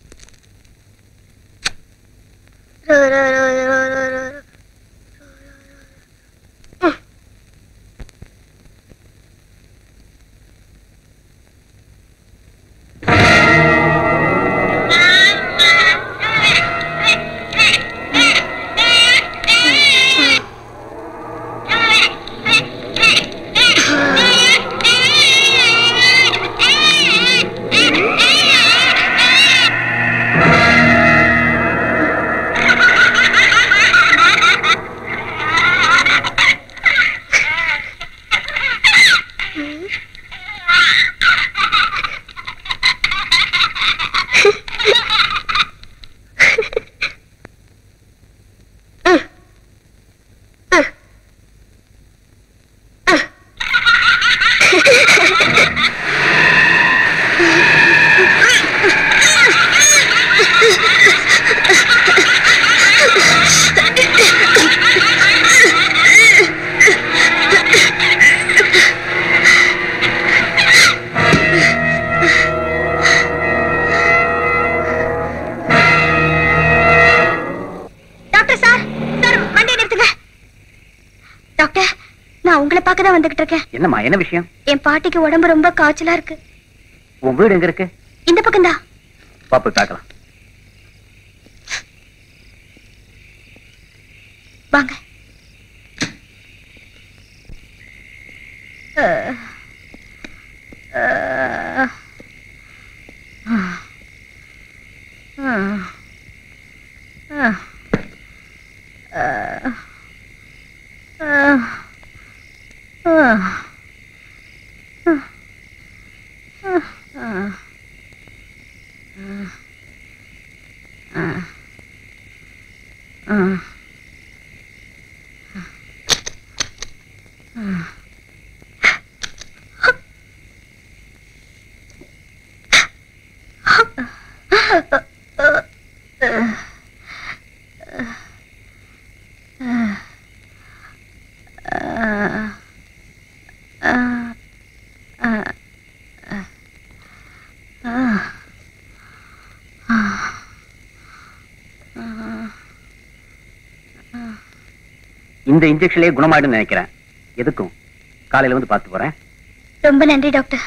doctor sir sir வண்டி நிறுத்துங்க டாக்டர் நான் உங்களை பார்க்க தான் வந்துகிட்டு இருக்கேன் என்னம்மா என்ன விஷயம் என் பாட்டிக்கு உடம்பு ரொம்ப காய்ச்சலா இருக்கு உன் வீடு எங்க இருக்கு இந்த பக்கம் தான் பாப்பு பார்க்கலாம் வாங்க அஹ். அஹ். அஹ். அஹ். அஹ். அஹ். அஹ். அஹ். அஹ். அஹ். அஹ். அஹ். இந்த இன்ஜெக்ஷன்லயே குணமாயிடும் நினைக்கிறேன் எதுக்கும் காலையில வந்து பார்த்து போறேன் ரொம்ப நன்றி டாக்டர்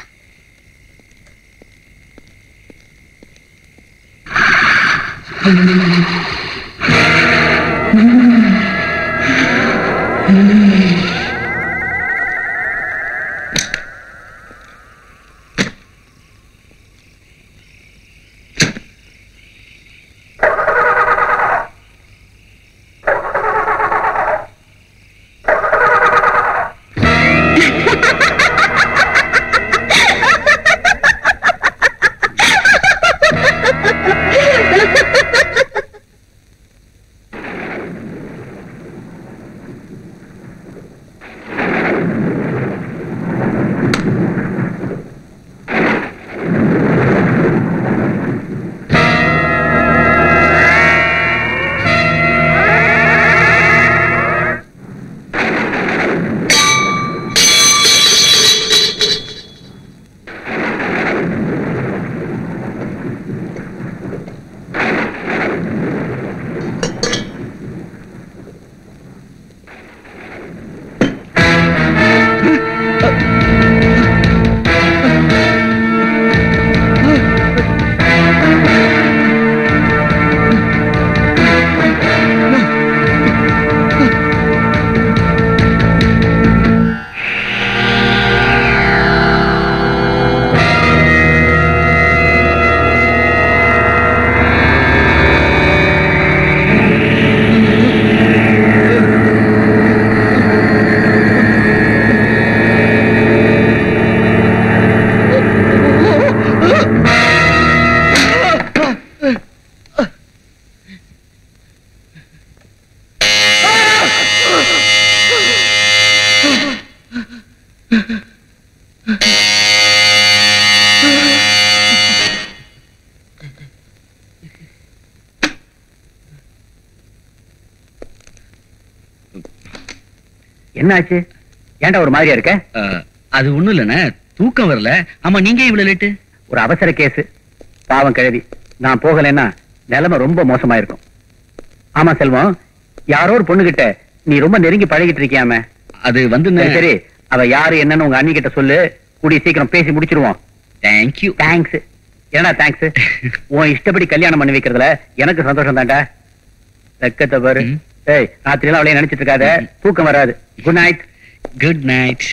என்னாச்சு ஏன்டா ஒரு மாதிரியா இருக்க அஹ், அது ஒண்ணும் இல்லண்ணே தூக்கம் வரல ஆமா நீங்க ஏன் இவ்வளவு லேட்டு ஒரு அவசர கேஸ் பாவம் கிழவி நான் போகலைன்னா நிலைமை ரொம்ப மோசமா இருக்கும் ஆமா செல்வம் யாரோ ஒரு பொண்ணுகிட்ட நீ ரொம்ப நெருங்கி பழகிட்டு இருக்கியாமே அது வந்து சரி சரி அவ யாரு என்னன்னு உங்க அண்ணி கிட்ட சொல்லு கூடிய சீக்கிரம் பேசி முடிச்சிருவோம் தேங்க்யூ தேங்க்ஸ் என்னடா தேங்க்ஸ் உன் இஷ்டப்படி கல்யாணம் பண்ணி வைக்கிறதுல எனக்கு சந்தோஷம் தான்டா வெக்கத்தை பாரு ம். ஏய் ராத்திரி எல்லாம் அவளைய நினைச்சிட்டு இருக்காத ம். தூக்கம் வராது good night good night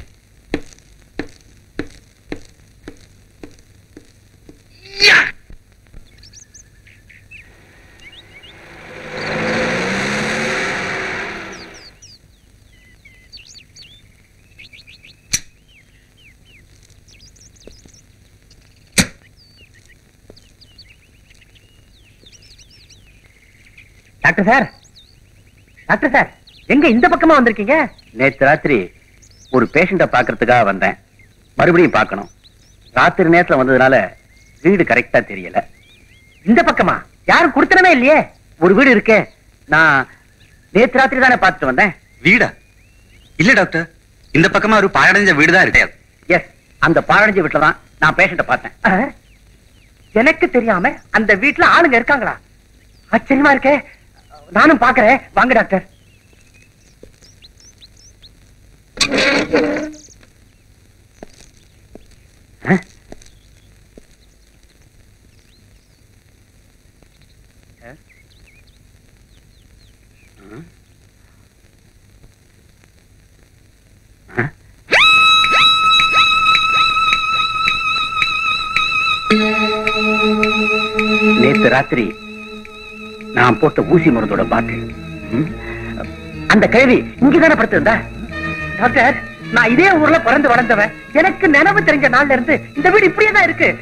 doctor sir doctor sir எங்க இந்த பக்கமா வந்திருக்கீங்க நேத்து ராத்திரி ஒரு பேஷண்ட பாக்குறதுக்காக வந்தேன் மறுபடியும் பார்க்கணும் ராத்திரி நேரத்துல வந்ததுனால வீடு கரெக்டா தெரியல இந்த பக்கமா யாரும் கொடுத்தனமே இல்லையே ஒரு வீடு இருக்கே நான் நேத்து ராத்திரி தானே பார்த்துட்டு வந்தேன் வீடா இல்ல டாக்டர் இந்த பக்கமா ஒரு பாழடைஞ்ச வீடு தான் இருக்கு எஸ் அந்த பாழஞ்சு வீட்டுல தான் நான் பேஷண்ட பார்த்தேன் எனக்கு தெரியாம அந்த வீட்டுல ஆளுங்க இருக்காங்களா ஆச்சரியமா இருக்கே நானும் பாக்குறேன் வாங்க டாக்டர் ஆ? ஆ? ஆ? நேத்து ராத்திரி நான் போட்ட ஊசி மருந்தோட பாட்டில் ம்? அந்த கேள்வி இங்கதானே படுத்திருந்தா டாக்டர் நான் இதே ஊர்ல பிறந்து வளர்ந்தவன் எனக்கு நினைவு தெரிஞ்ச நாள்ல இருந்து இந்த வீடு இப்படியே தான் இருக்கு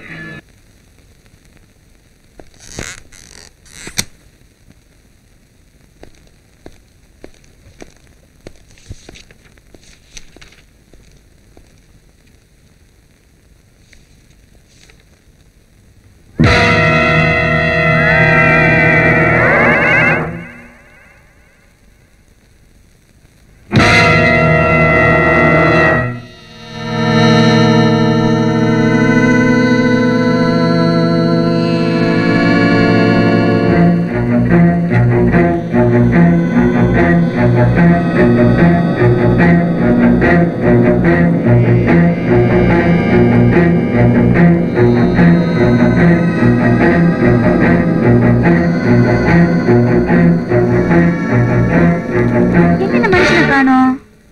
என்ன இந்த மனுஷனை காணோம்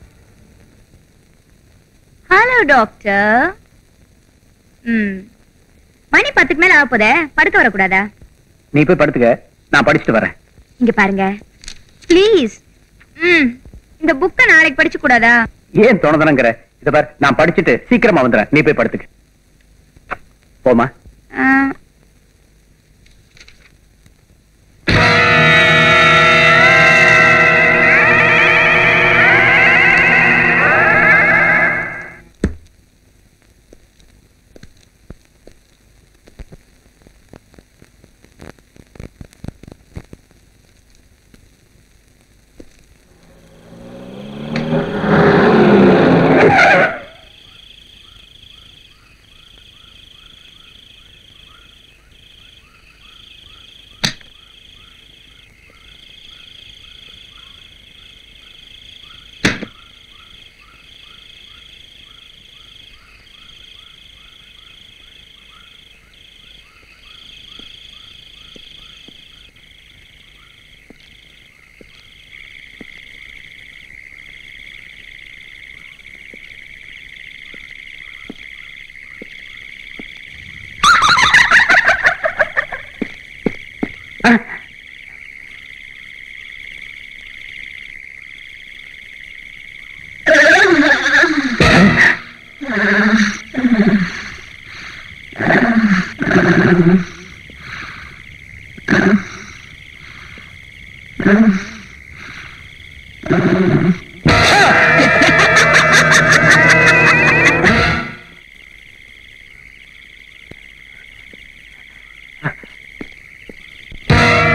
ஹலோ டாக்டர் ம் மணி பத்துக்கு மேல ஆக போதே படுக்க வரக்கூடாதா நீ போய் படுத்துக்க நான் படிச்சுட்டு வரேன் இங்க பாருங்க ப்ளீஸ் ம் இந்த புக்கை நாளைக்கு படிச்சு கூடாதா ஏன் தோணுதனங்கிற இத பார் நான் படிச்சுட்டு சீக்கிரமா வந்துடுறேன் நீ போய் படுத்துக்க போமா ஆ,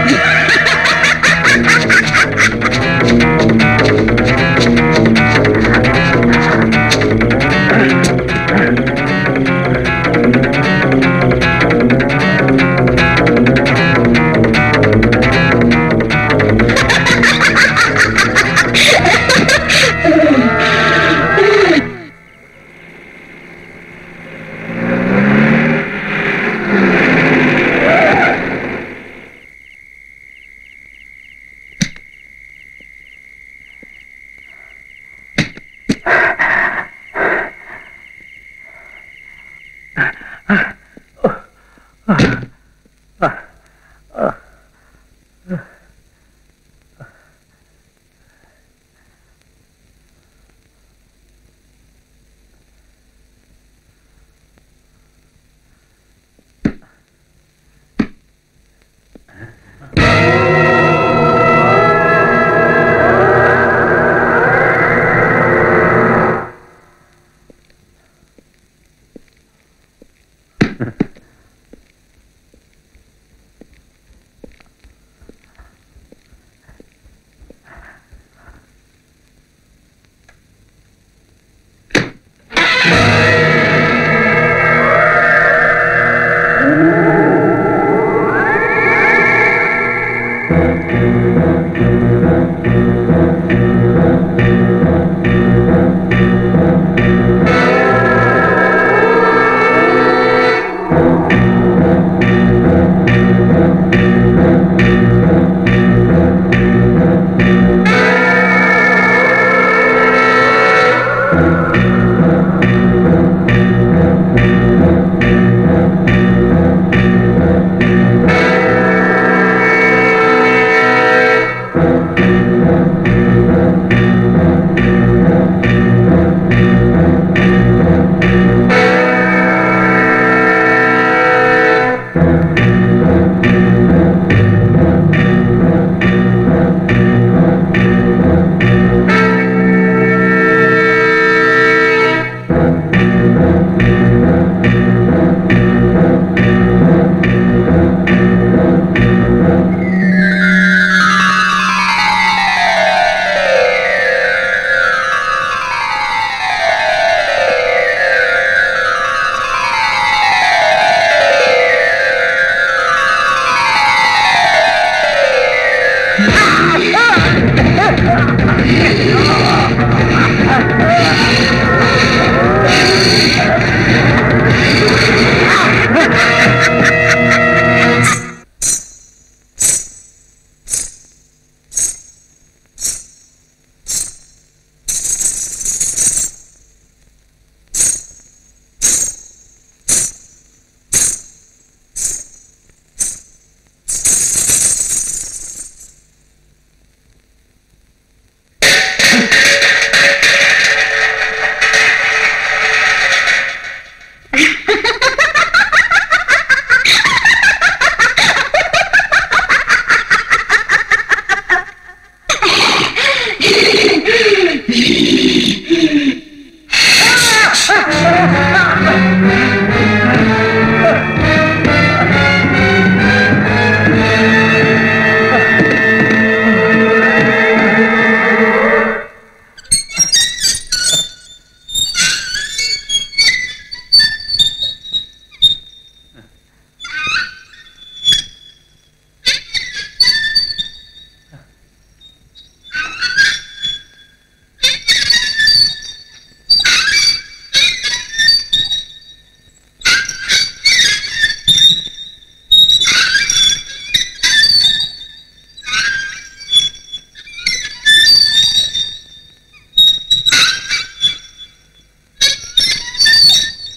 ஆ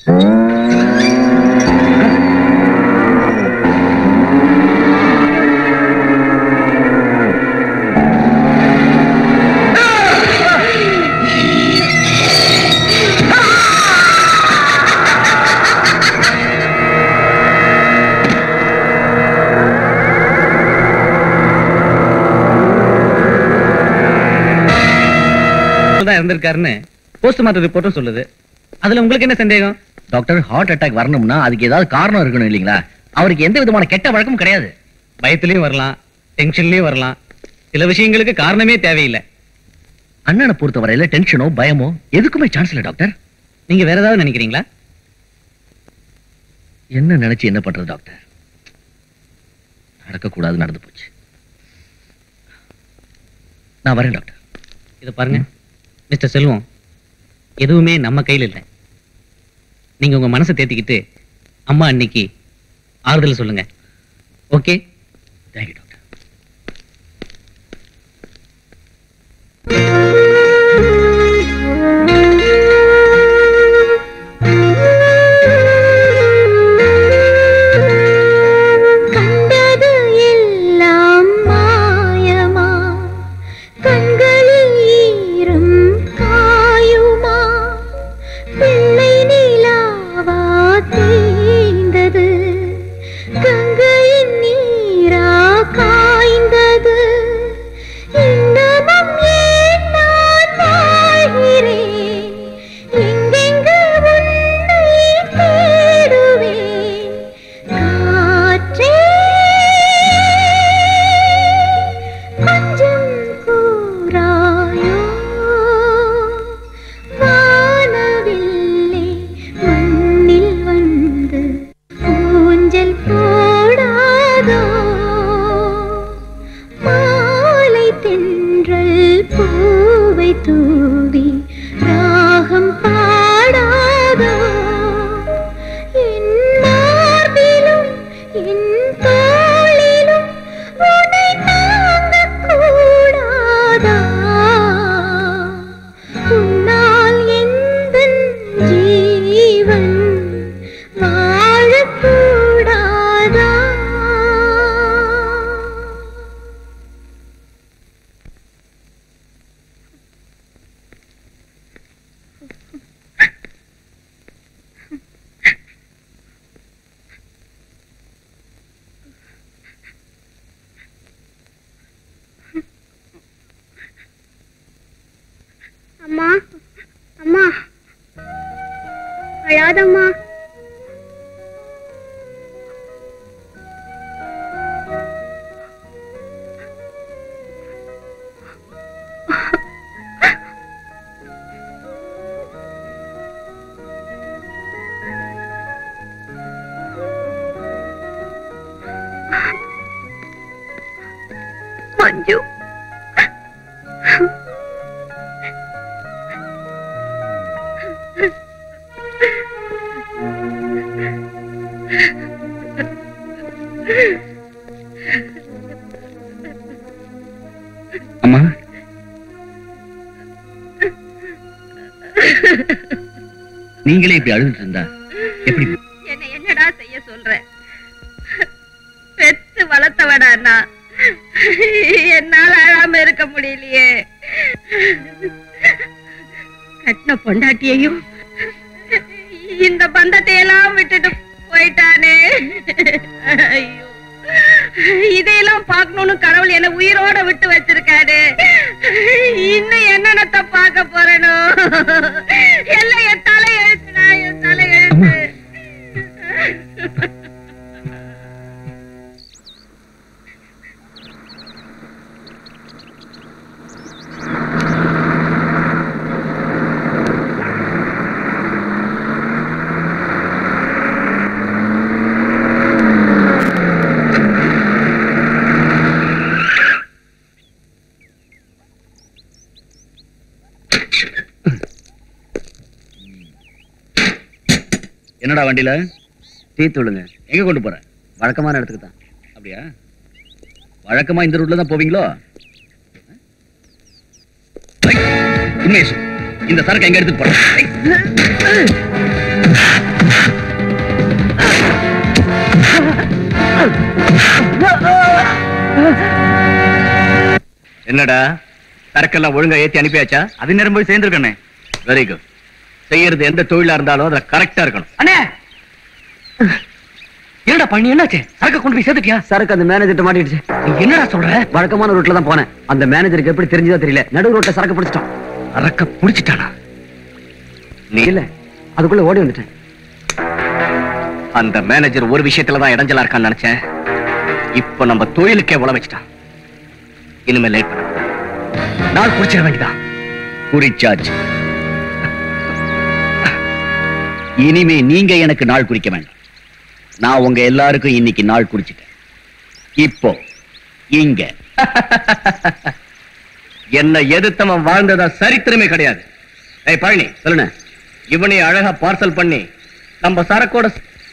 தான் இருந்திருக்காருன்னு போஸ்ட்மார்ட்டம் ரிப்போர்ட்டும் சொல்லுது அதுல உங்களுக்கு என்ன சந்தேகம் டாக்டர் ஹார்ட் அட்டாக் வரணும்னா அதுக்கு ஏதாவது காரணம் இருக்கணும் இல்லீங்களா அவருக்கு எந்த விதமான கெட்ட வழக்கமும் கிடையாது பயத்திலயும் வரலாம் டென்ஷன்லயும் வரலாம் சில விஷயங்களுக்கு காரணமே தேவையில்லை அண்ணனை பொறுத்தவரையில டென்ஷனோ பயமோ எதுக்குமே சான்ஸ் இல்ல டாக்டர் நீங்க வேற ஏதாவது நினைக்கிறீங்களா என்ன நினைச்சு என்ன பண்றது டாக்டர் நடக்கக்கூடாது நடந்து போச்சு நான் வரேன் டாக்டர் இத பாருங்க மிஸ்டர் செல்வம் எதுவுமே நம்ம கையில இல்லை நீங்க உங்க மனசை தேத்திக்கிட்டு அம்மா அன்னைக்கு ஆறுதல் சொல்லுங்க ஓகே தேங்க்யூ டாக்டர் கண்டது எல்லாம் மாயமா கண்களில் ஈரம் காயுமா பிள்ளை நிலாவா தேய்ந்தது கங்கையின் நீரா காய்ந்தது இன்னமும் ஏன் நான் வாழ்கிறேன் எங்கெங்கு உன்னை தேடுவேன் காற்றே கொஞ்சம் கூறாயோ வானவில்லை மண்ணில் வந்து ஊஞ்சல் போடாதோ மாலை தென்றல் பூவை தூவி ராகம் பாடாதோ என் மார்பிலும் என் தோளிலும் உன்னை தாங்கக் கூடாதா உன்னால் எந்தன் ஜீவன் வாழக்கூடாதா அம்மா அம்மா அழாதம்மா மஞ்சு அம்மா நீங்களே இப்படி அழுதுட்டு இருந்தா எப்படி என்ன என்னடா செய்ய சொல்ற பெத்து வளர்த்தவடா நான் என்னால அழாம இருக்க முடியலையே கட்டின பொண்டாட்டியையும் இந்த பந்தத்தை எல்லாம் விட்டுட்டு போயிட்டானே ஐயோ இதையெல்லாம் பார்க்கணும்னு கடவுள் என்ன உயிரோட விட்டு வச்சிருக்காரு இன்னும் என்னென்னத்த பார்க்க போறேனோ எல்லாம் என் தலை எழுத்துடா என் தலை எழுத்து என்னடா வண்டியில டீ தூளுங்க எங்க கொண்டு போற வழக்கமான இடத்துக்கு தான் அப்படியா வழக்கமா இந்த ரூட்ல தான் போவீங்களோ ஐ! உண்மையை சொல்லு. இந்த சரக்கு எங்க எடுத்துட்டு போற ஐ! என்னடா சரக்கெல்லாம் ஒழுங்கா ஏத்தி அனுப்பியாச்சா அது நேரம் போய் சேர்ந்துருக்கண்ணே வெரி குட் செய்யறது எந்த தொழிலா இருந்தாலும் அதுல கரெக்டா இருக்கணும் அண்ணே என்னடா பண்ணி என்னாச்சு சரக்கு கொண்டு போய் சேர்த்துட்டியா சரக்கு அந்த மேனேஜர்ட்ட மாட்டிடுச்சு நீ என்னடா சொல்ற வழக்கமான ரூட்ல தான் போனேன் அந்த மேனேஜருக்கு எப்படி தெரிஞ்சதோ தெரியல நடு ரோட்ல சரக்கு பிடிச்சிட்டோம் சரக்க புடிச்சிட்டானா நீ இல்ல அதுக்குள்ள ஓடி வந்துட்டேன் அந்த மேனேஜர் ஒரு விஷயத்துல தான் இடைஞ்சலா இருக்கான்னு நினைச்சேன் இப்ப நம்ம தொழிலுக்கே உழ வச்சுட்டான் இனிமே லேட் பண்ண நாள் குடிச்சிட வேண்டியதான் குறிச்சாச்சு இனிமே நீங்க எனக்கு நாள் குறிக்க வேண்டாம் நான் உங்க எல்லாருக்கும் இன்னைக்கு நாள் குறிச்சிட்டேன் இப்போ இங்க என்ன எதிர்த்தவன் வாழ்ந்ததா சரித்திரமே கிடையாது ஏய் பழனி சொல்லுண்ணே இவனை அழகா பார்சல் பண்ணி நம்ம சரக்கோட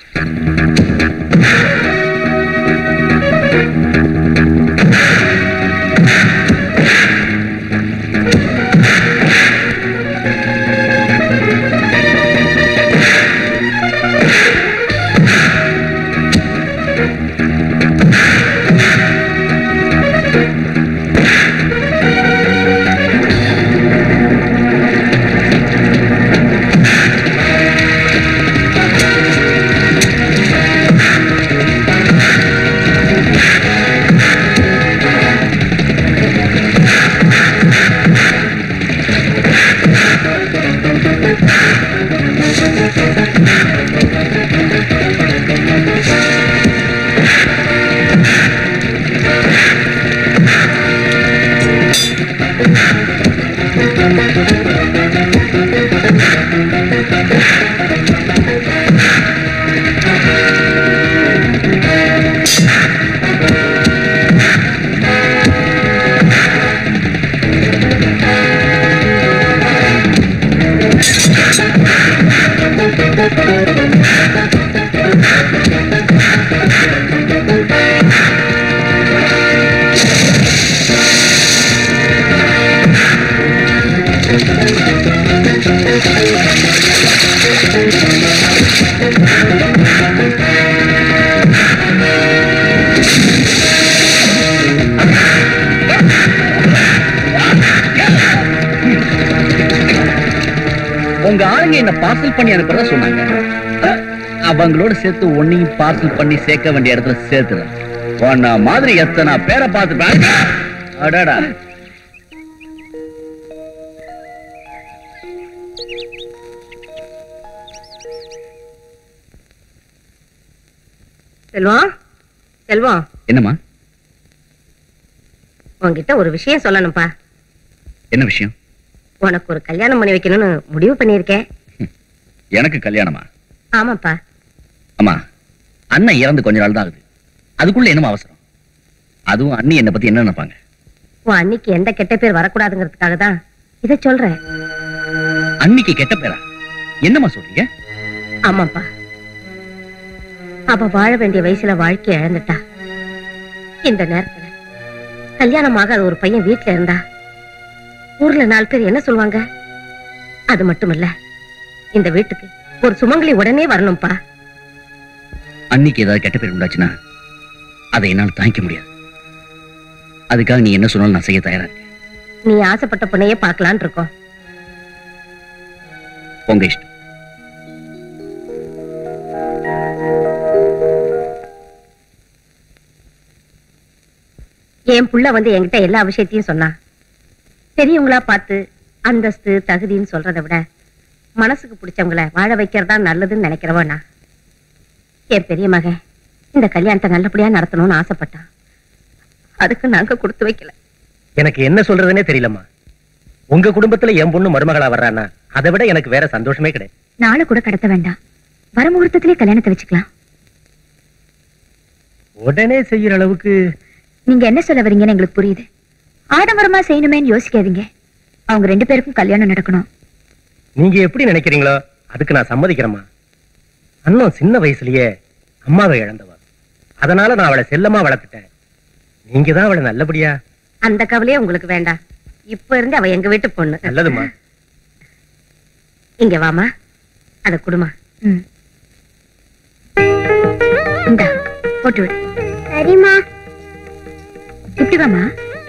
உங்க ஆளுங்க என்ன பார்சல் பண்ணி அனுப்புறதா சொன்னாங்க அவங்களோட சேர்த்து ஒன்னையும் பார்சல் பண்ணி சேர்க்க வேண்டிய இடத்துல சேர்த்துறேன் உன்ன மாதிரி எத்தனை பேரை பார்த்து அடடா செல்வம் செல்வம் என்னம்மா உன்கிட்ட ஒரு விஷயம் சொல்லணும்ப்பா என்ன விஷயம் உனக்கு ஒரு கல்யாணம் பண்ணி வைக்கணும்னு முடிவு பண்ணியிருக்கேன் எனக்கு கல்யாணமா ஆமாப்பா அம்மா அண்ணன் இறந்து கொஞ்ச நாள் தான் ஆகுது அதுக்குள்ள என்னமா அவசரம் அதுவும் அண்ணி என்னை பத்தி என்ன நினைப்பாங்க உன் அன்னைக்கு எந்த கெட்ட பேர் வரக்கூடாதுங்கிறதுக்காக தான் இதை சொல்றேன் அன்னிக்கு கெட்ட பேரா என்னம்மா சொல்றீங்க ஆமாப்பா அவ வாழ வேண்டிய வயசுல வாழ்க்கைய இழந்துட்டா இந்த நேரத்துல கல்யாணம் ஆகாத ஒரு பையன் வீட்டுல இருந்தா ஊர்ல நாலு பேர் என்ன சொல்லுவாங்க அது மட்டுமல்ல இந்த வீட்டுக்கு ஒரு சுமங்கலி உடனே வரணும்ப்பா அன்னிக்கு ஏதாவது கெட்ட பேர் உண்டாச்சுன்னா அதை என்னால் தாங்கிக்க முடியாது அதுக்காக நீ என்ன சொன்னாலும் நான் செய்ய தயாரா இருக்கேன் நீ ஆசைப்பட்ட பொண்ணையே பார்க்கலான் இருக்கோம் உங்க இஷ்டம் என் புள்ள வந்து என்கிட்ட எல்லா விஷயத்தையும் சொன்னா பெரியவங்களா பார்த்து அந்தஸ்து தகுதின்னு சொல்றதை விட மனசுக்கு பிடிச்சவங்கள வாழ வைக்கிறதா நல்லதுன்னு நினைக்கிறவா நான் என் பெரிய மகன் இந்த கல்யாணத்தை நல்லபடியா நடத்தணும்னு ஆசைப்பட்டான் அதுக்கு நாங்க கொடுத்து வைக்கல எனக்கு என்ன சொல்றதுன்னே தெரியலம்மா உங்க குடும்பத்துல என் பொண்ணு மருமகளா வர்றானா அதை விட எனக்கு வேற சந்தோஷமே கிடையாது நாளை கூட கடத்த வேண்டாம் வர முகூர்த்தத்திலே கல்யாணத்தை வச்சுக்கலாம் உடனே செய்யற அளவுக்கு நீங்க என்ன சொல்ல வரீங்கன்னு எங்களுக்கு புரியுது ஆடம்பரமா செய்யணுமேன்னு யோசிக்காதீங்க அவங்க ரெண்டு பேருக்கும் கல்யாணம் நடக்கணும் நீங்க எப்படி நினைக்கிறீங்களோ அதுக்கு நான் சம்மதிக்கிறேம்மா அண்ணன் சின்ன வயசுலயே அம்மாவை இழந்தவ அதனால நான் அவளை செல்லமா வளர்த்துட்டேன் நீங்க தான் அவளை நல்லபடியா அந்த கவலையே உங்களுக்கு வேண்டாம் இப்ப இருந்து அவ எங்க வீட்டு பொண்ணு நல்லதுமா இங்க வாமா அத குடுமா ம். இந்தா போட்டு விடு சரிம்மா இப்படி வாமா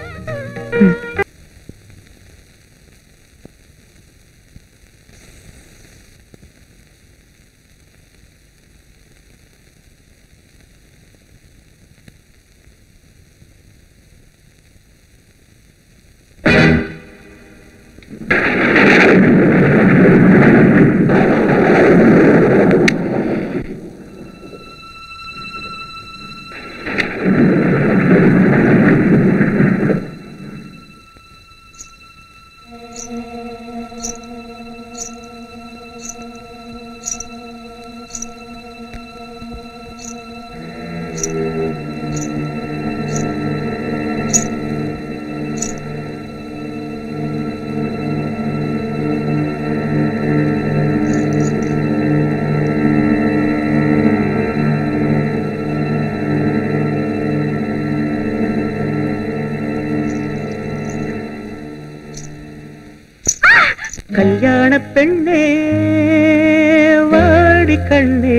கல்யாண பெண்ணே வாடி கண்ணே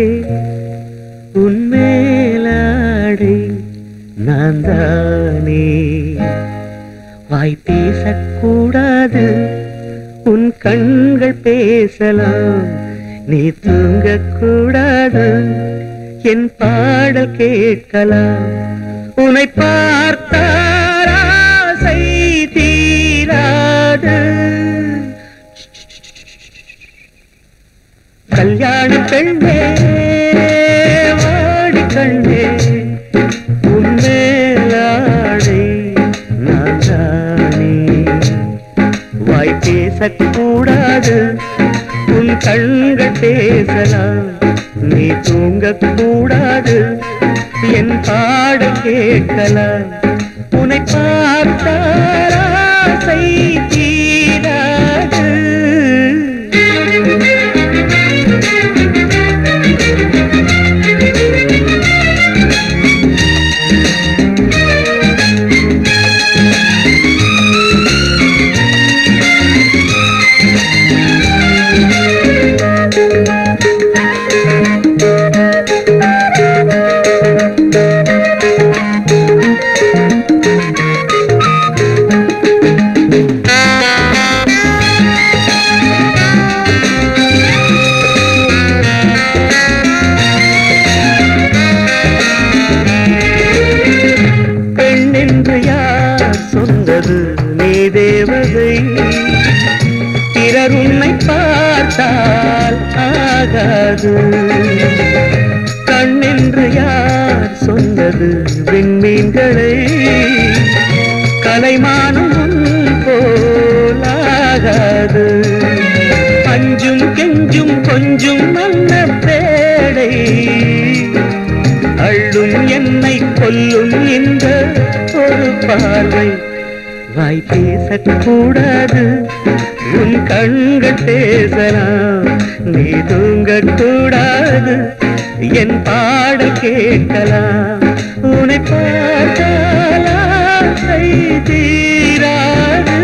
உன்மேலாடை நான் தானே வாய் பேசக்கூடாது உன் கண்கள் பேசலாம் நீ தூங்கக்கூடாது என் பாடல் கேட்கலாம் உன்னை பார்த்தால் ஆசை தீராது கல்யாண பெண்ணே வாடி கண்ணே உன்மேலாடை நான் தானே வாய் பேசக்கூடாது உன் கண்கள் பேசலாம் நீ தூங்கக்கூடாது என் பாட கேட்கலாம் உன்னை பார்த்தால் ஆசை தீராது பெண் என்று யார் சொன்னது நீ தேவதை பிறர் உன்னை பார்த்தால் ஆகாது கண் என்று யார் சொன்னது விண்மீன்களை கலைமானம் உன் போலாகாது அஞ்சும் கெஞ்சும் கொஞ்சும் மன்ன பேடை அள்ளும் என்னை கொல்லும் இந்த ஒரு பார்வை வாய் பேசக்கூடாது உன் கண்கள் பேசலாம் நீ தூங்கக்கூடாது என் பாடல் கேட்கலாம் உன்னை பார்த்தால் ஆசை தீராது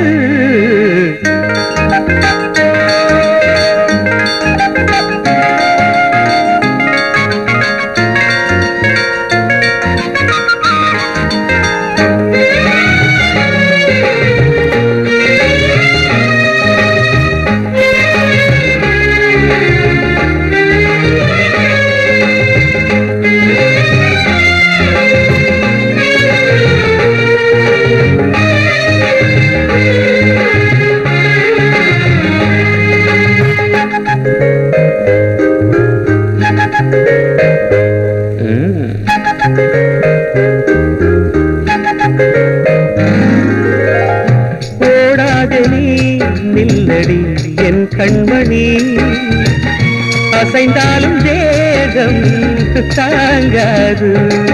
ஓடாத நீ நில்லடி என் கண்மணி அசைந்தாலும் தேகம் தாங்காது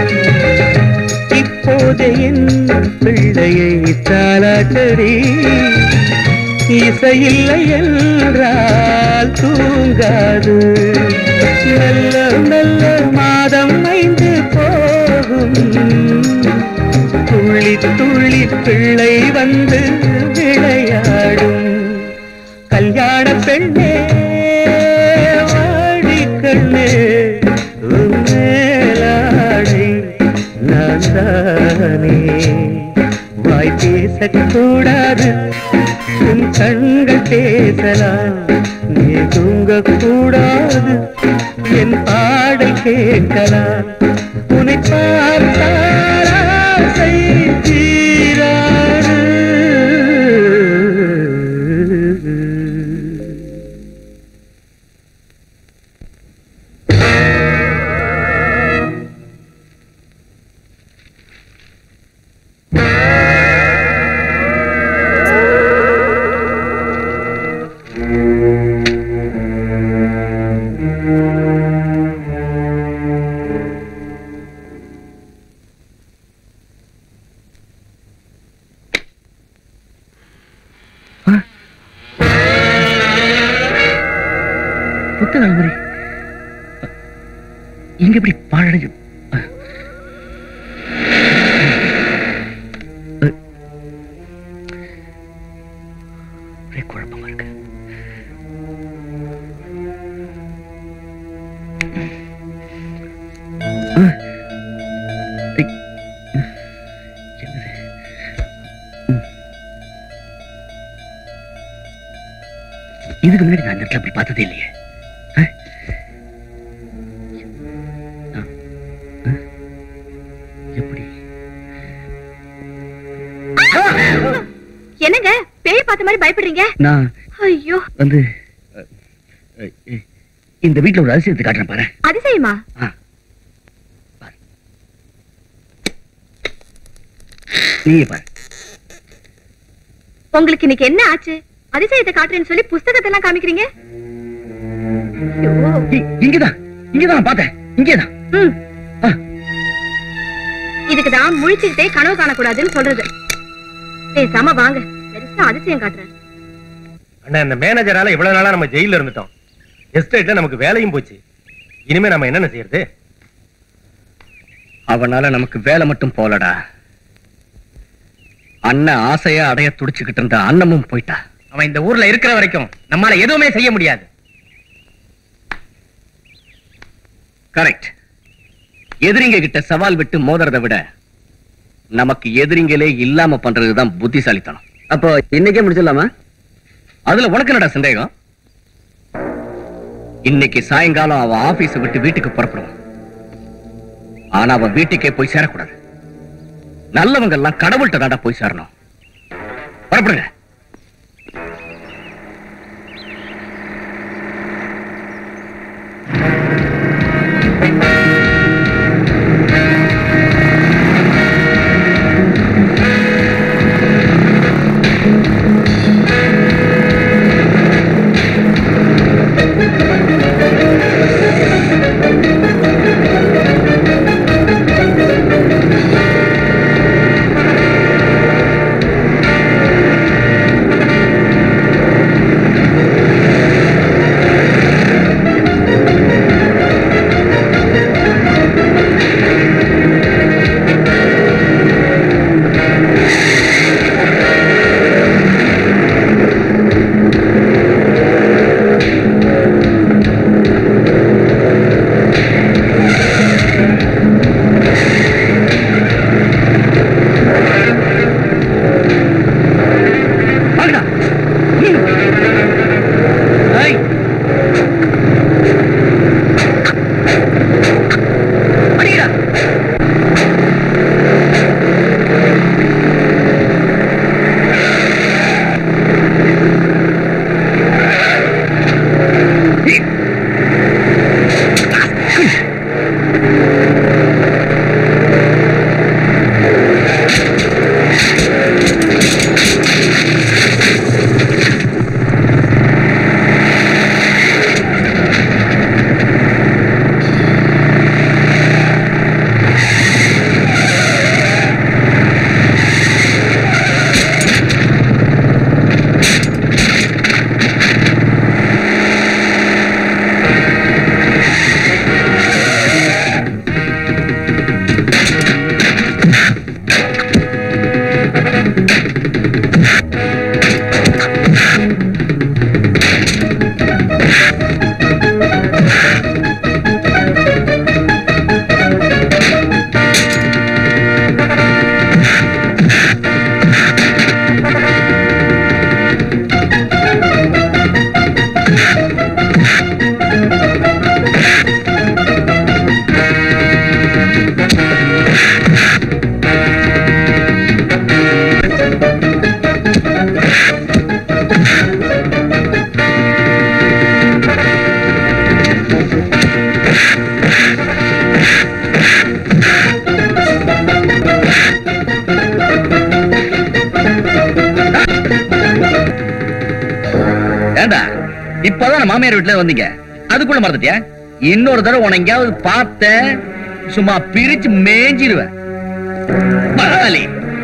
இப்போது என் பிள்ளையை தாலாட்டடி இசையில்லை என்றால் தூங்காது நல்ல நல்ல மாதம் ஐந்து போகும் துள்ளி துள்ளி பிள்ளை வந்து விளையாடும் கல்யாண பெண்ணே வாடி கண்ணே உன் மேலாடை நான் பேசக்கூடாது உன் கண்கள் பேசலாம் நீ தூங்கக்கூடாது என் பாடல் கேட்கலாம் உன்னை பார்த்தால் ஆசை தீராது புத்தக அலமாரி எங்க இப்படி பாழடைஞ்சு ஒரே குழப்பமா இருக்கு ஐ, என்னது இதுக்கு முன்னாடி நான் இந்த இடத்துல அப்படி பார்த்ததே இல்லையே ஆ? ஆ? ஆ? எப்படி என்னங்க பேய் பார்த்த மாதிரி பயப்படுறீங்க நான் ஐயோ வந்து அ, அ, அ, இந்த வீட்ல ஒரு அதிசயத்தை காட்டுறேன் பாரு அதிசயமா ஆ. பாரு. நீயே பாரு உங்களுக்கு இன்னைக்கு என்ன ஆச்சு அதிசயத்தை காட்டுறேன்னு சொல்லி புஸ்தகத்தை எல்லாம் காமிக்கிறீங்க ஐயோ. இ- இங்கதான் இங்கதான் நான் பார்த்தேன் இங்கேதான் ம். ஆ. இதுக்குதான் முழிச்சுக்கிட்டே கனவு காணக்கூடாதுன்னு சொல்றது பேசாம வாங்க பெருசா அதிசயம் காட்டுறேன் அண்ணா இந்த மேனேஜரால இவ்வளவு நாளா நம்ம ஜெயில இருந்துட்டோம் எஸ்டேட்ல நமக்கு வேலையும் போச்சு இனிமே நம்ம என்னென்ன செய்யறது அவனால நமக்கு வேலை மட்டும் போலடா அண்ணன் ஆசையா அடைய துடிச்சுக்கிட்டு இருந்த அன்னமும் போயிட்டா அவன் இந்த ஊர்ல இருக்கிற வரைக்கும் நம்மால எதுவுமே செய்ய முடியாது கரெக்ட் எதிரிங்க கிட்ட சவால் விட்டு மோதுறதை விட நமக்கு எதிரிங்களே இல்லாம பண்றதுதான் புத்திசாலித்தனம் அப்போ இன்னைக்கே முடிச்சிடலாமா அதுல உனக்கு என்னடா சந்தேகம் இன்னைக்கு சாயங்காலம் அவன் ஆபீஸ் விட்டு வீட்டுக்கு புறப்படுவான் ஆனா அவன் வீட்டுக்கே போய் சேரக்கூடாது நல்லவங்க எல்லாம் கடவுள்கிட்ட தாண்டா போய் சேரணும் புறப்படுங்க இப்பதான் நான் மாமியார் வீட்டுல வந்தீங்க அதுக்குள்ள மறந்துட்டியா இன்னொரு தடவை உன எங்கேயாவது பார்த்த சும்மா பிரிச்சு மேஞ்சிருவேன் பரவாயில்லை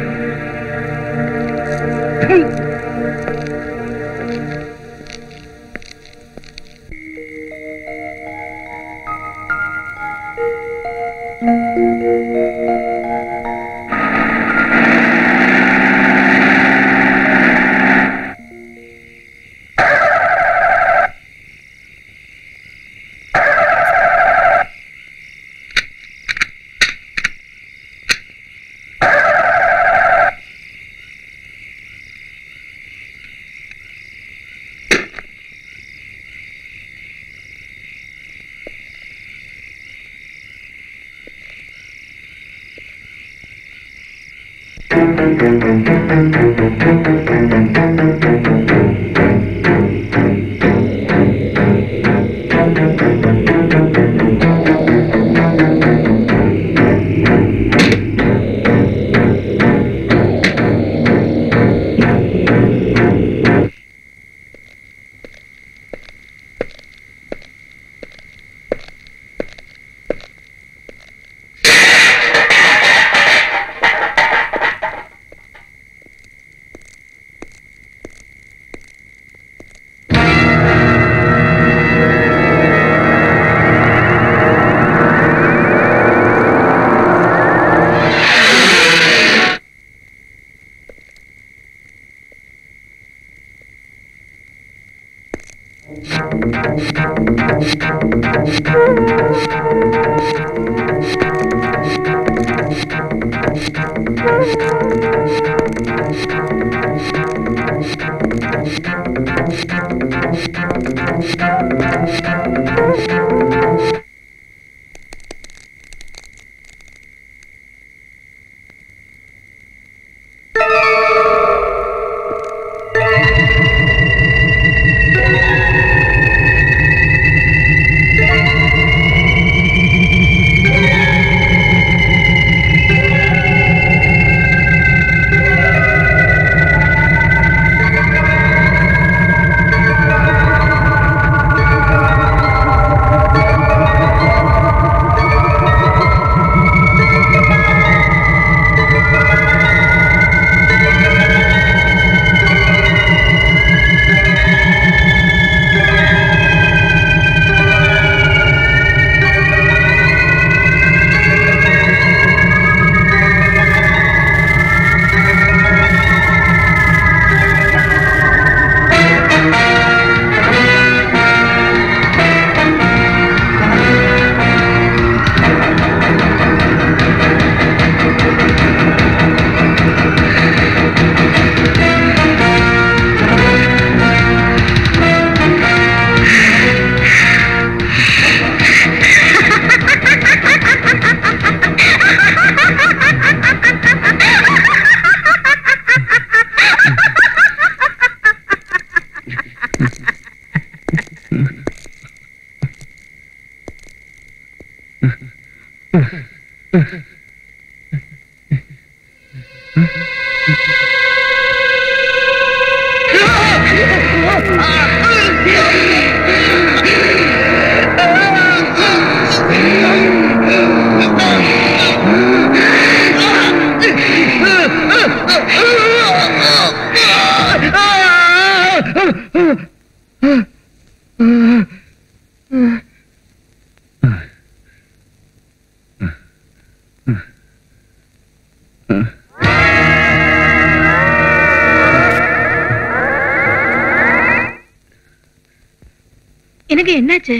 எனக்கு என்னாச்சு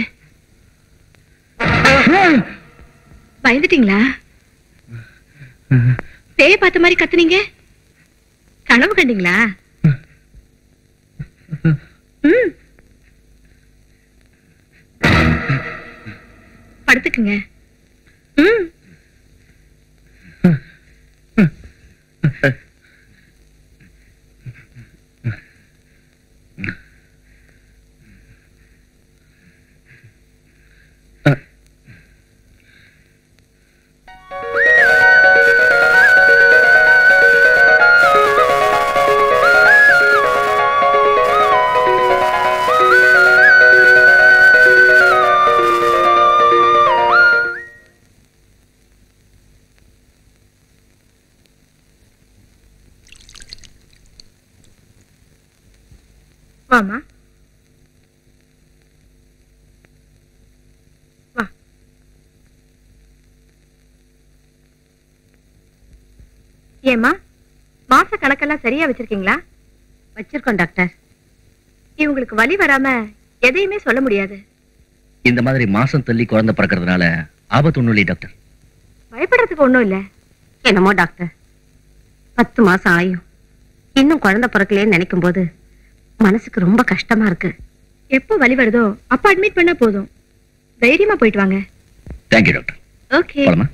பயந்துட்டீங்களா பேய பார்த்த மாதிரி கத்துனீங்க கனவு கண்டீங்களா ம். படுத்துக்குங்க ம் ஆ ஏமா மாச கணக்கெல்லாம் சரியா வச்சிருக்கீங்களா வச்சிருக்கோம் டாக்டர் இவங்களுக்கு வலி வராம எதையுமே சொல்ல முடியாது இந்த மாதிரி மாசம் தள்ளி குழந்தை பிறக்கிறதுனால ஆபத்து ஒண்ணும் இல்லை டாக்டர் பயப்படுறதுக்கு ஒண்ணும் இல்ல என்னமோ டாக்டர் பத்து மாசம் ஆயும் இன்னும் குழந்தை பிறக்கலையேன்னு நினைக்கும் போது மனசுக்கு ரொம்ப கஷ்டமா இருக்கு எப்போ வலி வருதோ அப்ப அட்மிட் பண்ணா போதும் தைரியமா போயிட்டு வாங்க தேங்க்யூ டாக்டர் ஓகே போலாமா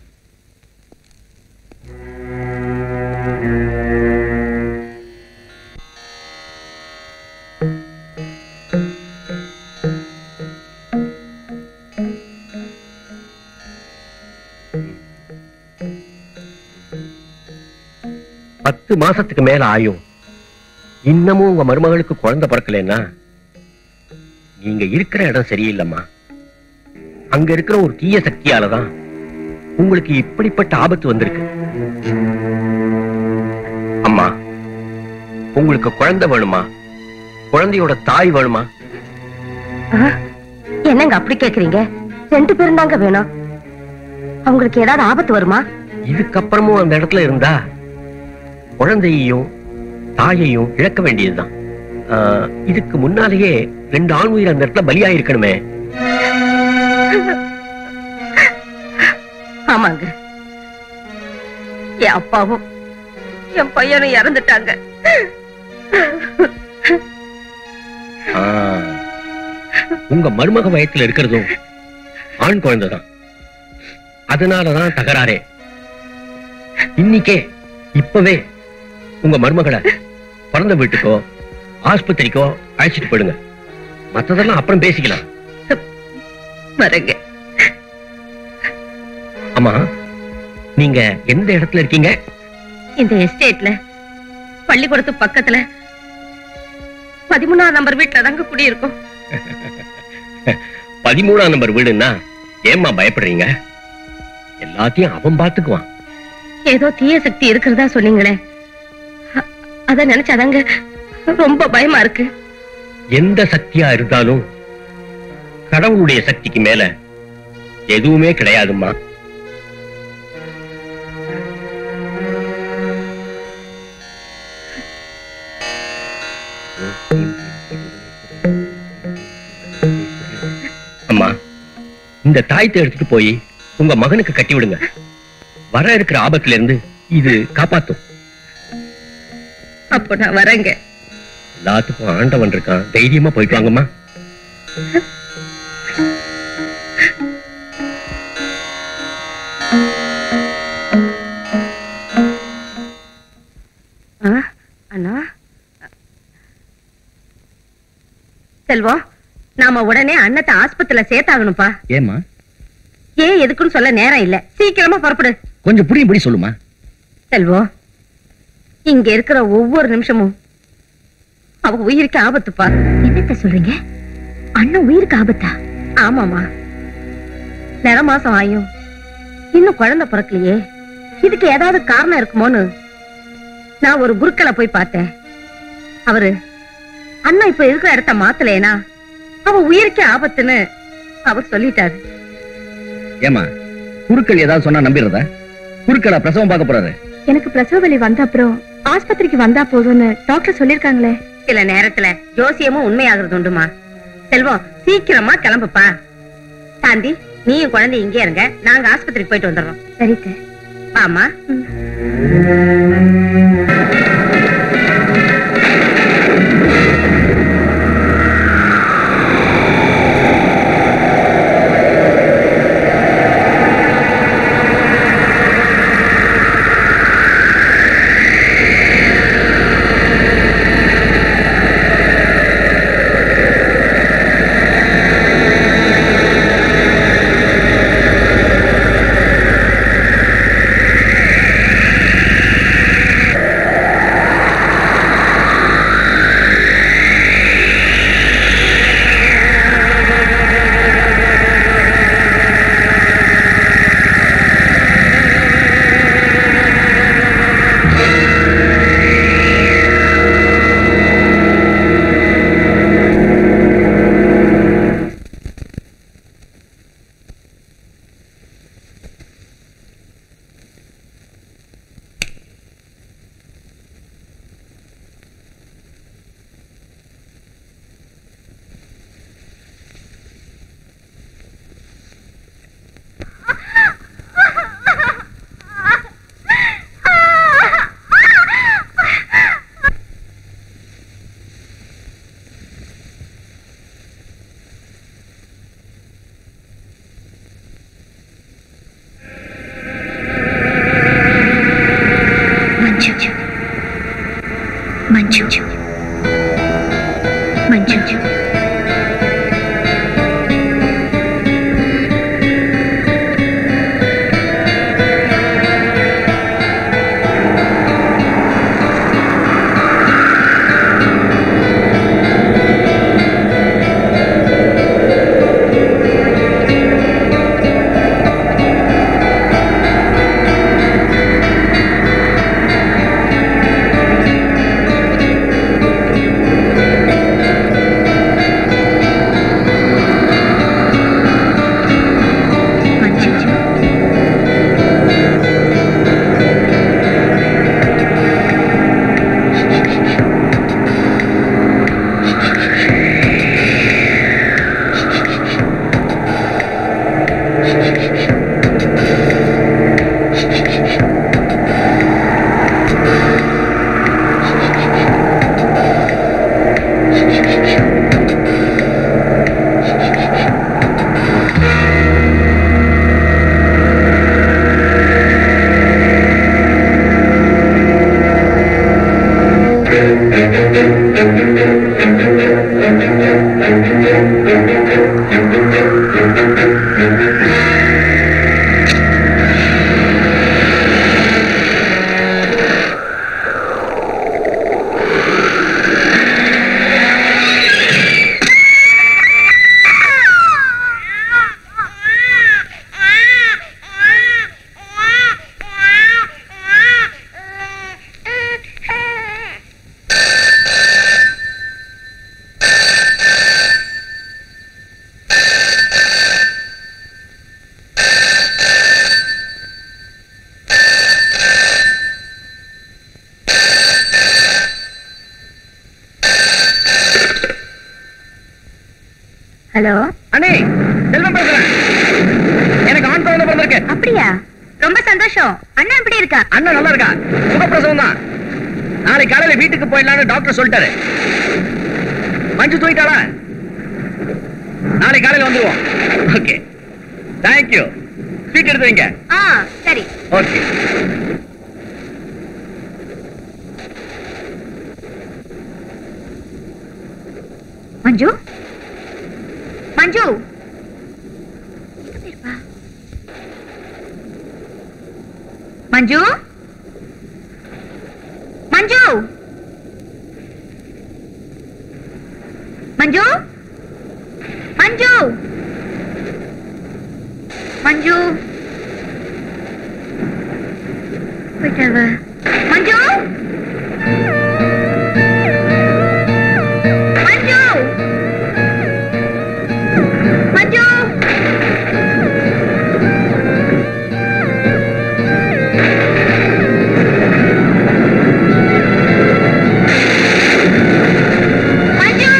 பத்து மாசத்துக்கு மேல ஆயும் இன்னமும் உங்க மருமகளுக்கு குழந்தை பிறக்கலைன்னா நீங்க இருக்கிற இடம் சரியில்லைம்மா அங்க இருக்கிற ஒரு தீய சக்தியாலதான் உங்களுக்கு இப்படிப்பட்ட ஆபத்து வந்திருக்கு அம்மா உங்களுக்கு குழந்தை வேணுமா குழந்தையோட தாய் வேணுமா என்னங்க அப்படி கேக்குறீங்க ரெண்டு பேரும் தாங்க வேணும் அவங்களுக்கு ஏதாவது ஆபத்து வருமா இதுக்கப்புறமும் அந்த இடத்துல இருந்தா குழந்தையையும் தாயையும் இழக்க வேண்டியதுதான் ஆஹ், இதுக்கு முன்னாலேயே ரெண்டு ஆண் உயிர் அந்த இடத்துல பலியாயிருக்கணுமே ஆமாங்க என் அப்பாவும் என் பையனும் இறந்துட்டாங்க ஆஹ், உங்க மருமக வயத்துல இருக்கிறதும் ஆண் குழந்தைதான் அதனாலதான் தகராறே இன்னிக்கே இப்பவே உங்க மருமகளை பிறந்த வீட்டுக்கோ ஆஸ்பத்திரிக்கோ அழைச்சிட்டு போயிடுங்க மத்ததெல்லாம் அப்புறம் பேசிக்கலாம் வரங்க ஆமா நீங்க எந்த இடத்துல இருக்கீங்க இந்த எஸ்டேட்ல பள்ளிக்கூடத்து பக்கத்துல பதிமூணாம் நம்பர் வீட்டுல தாங்க குடியிருக்கோம் பதிமூணாம் நம்பர் வீடுன்னா ஏம்மா பயப்படுறீங்க எல்லாத்தையும் அவன் பாத்துக்குவான் ஏதோ தீய சக்தி இருக்கிறதா சொன்னீங்களே அ- அத நினைச்சாதாங்க ரொம்ப பயமா இருக்கு எந்த சக்தியா இருந்தாலும் கடவுளுடைய சக்திக்கு மேல எதுவுமே கிடையாதும்மா அம்மா இந்த தாயத்தை எடுத்துட்டு போய் உங்க மகனுக்கு கட்டி விடுங்க வர இருக்கிற ஆபத்துல இருந்து இது காப்பாத்தும் அப்போ நான் வரேங்க எல்லாத்துக்கும் ஆண்டவன் இருக்கான் தைரியமா போயிட்டு வாங்கம்மா ஆ, அண்ணா செல்வம் நாம உடனே அண்ணத்தை ஆஸ்பத்திரியில சேர்த்தாகணும்ப்பா ஏம்மா ஏன் எதுக்குன்னு சொல்ல நேரம் இல்ல சீக்கிரமா புறப்படு கொஞ்சம் புரியும்படி சொல்லுமா செல்வம் இங்க இருக்கிற ஒவ்வொரு நிமிஷமும் அவ உயிருக்கு ஆபத்துப்பா என்னத்த சொல்றீங்க அண்ணன் உயிருக்கு ஆபத்தா ஆமாமா நிற மாசம் ஆயும் இன்னும் குழந்தை பிறக்கலையே இதுக்கு ஏதாவது காரணம் இருக்குமோன்னு நான் ஒரு குருக்களை போய் பார்த்தேன் அவரு அண்ணா இப்ப இருக்கிற இடத்த மாத்தலேனா அவ உயிருக்கே ஆபத்துன்னு அவர் சொல்லிட்டாரு ஏமா குருக்கள் ஏதாவது சொன்னா நம்பிடுறதா குருக்களா பிரசவம் பார்க்க போறாரு எனக்கு பிரசவ வலி வந்த அப்புறம் ஆஸ்பத்திரிக்கு வந்தா போதும்னு டாக்டர் சொல்லிருக்காங்களே சில நேரத்துல ஜோசியமும் உண்மையாகிறது உண்டுமா செல்வம் சீக்கிரமா கிளம்புப்பா சாந்தி நீயும் குழந்தை இங்கே இருங்க நாங்க ஆஸ்பத்திரிக்கு போயிட்டு வந்துடுறோம் சரி வாமா மஞ்சு மஞ்சு ஹலோ அண்ணே செல்வம் பேசுறேன் எனக்கு ஆண் குழந்தை பிறந்திருக்கு அப்படியா ரொம்ப சந்தோஷம் அண்ணா எப்படி இருக்கா அண்ணன் நல்லா இருக்கா சுகப்பிரசவம் தான் நாளைக்கு காலையில வீட்டுக்கு போயிடலாம்னு டாக்டர் சொல்லிட்டாரு மஞ்சு தூக்கிட்டாளா நாளைக்கு காலையில வந்துருவோம் ஓகே தேங்க்யூ ஸ்வீட் எடுத்து வைங்க ஆ சரி ஓகே மஞ்சு மஞ்சு எங்க போயிருப்பா? மஞ்சு மஞ்சு மஞ்சு மஞ்சு மஞ்சு போயிட்டாவ மஞ்சு மஞ்சு மஞ்சு மஞ்சு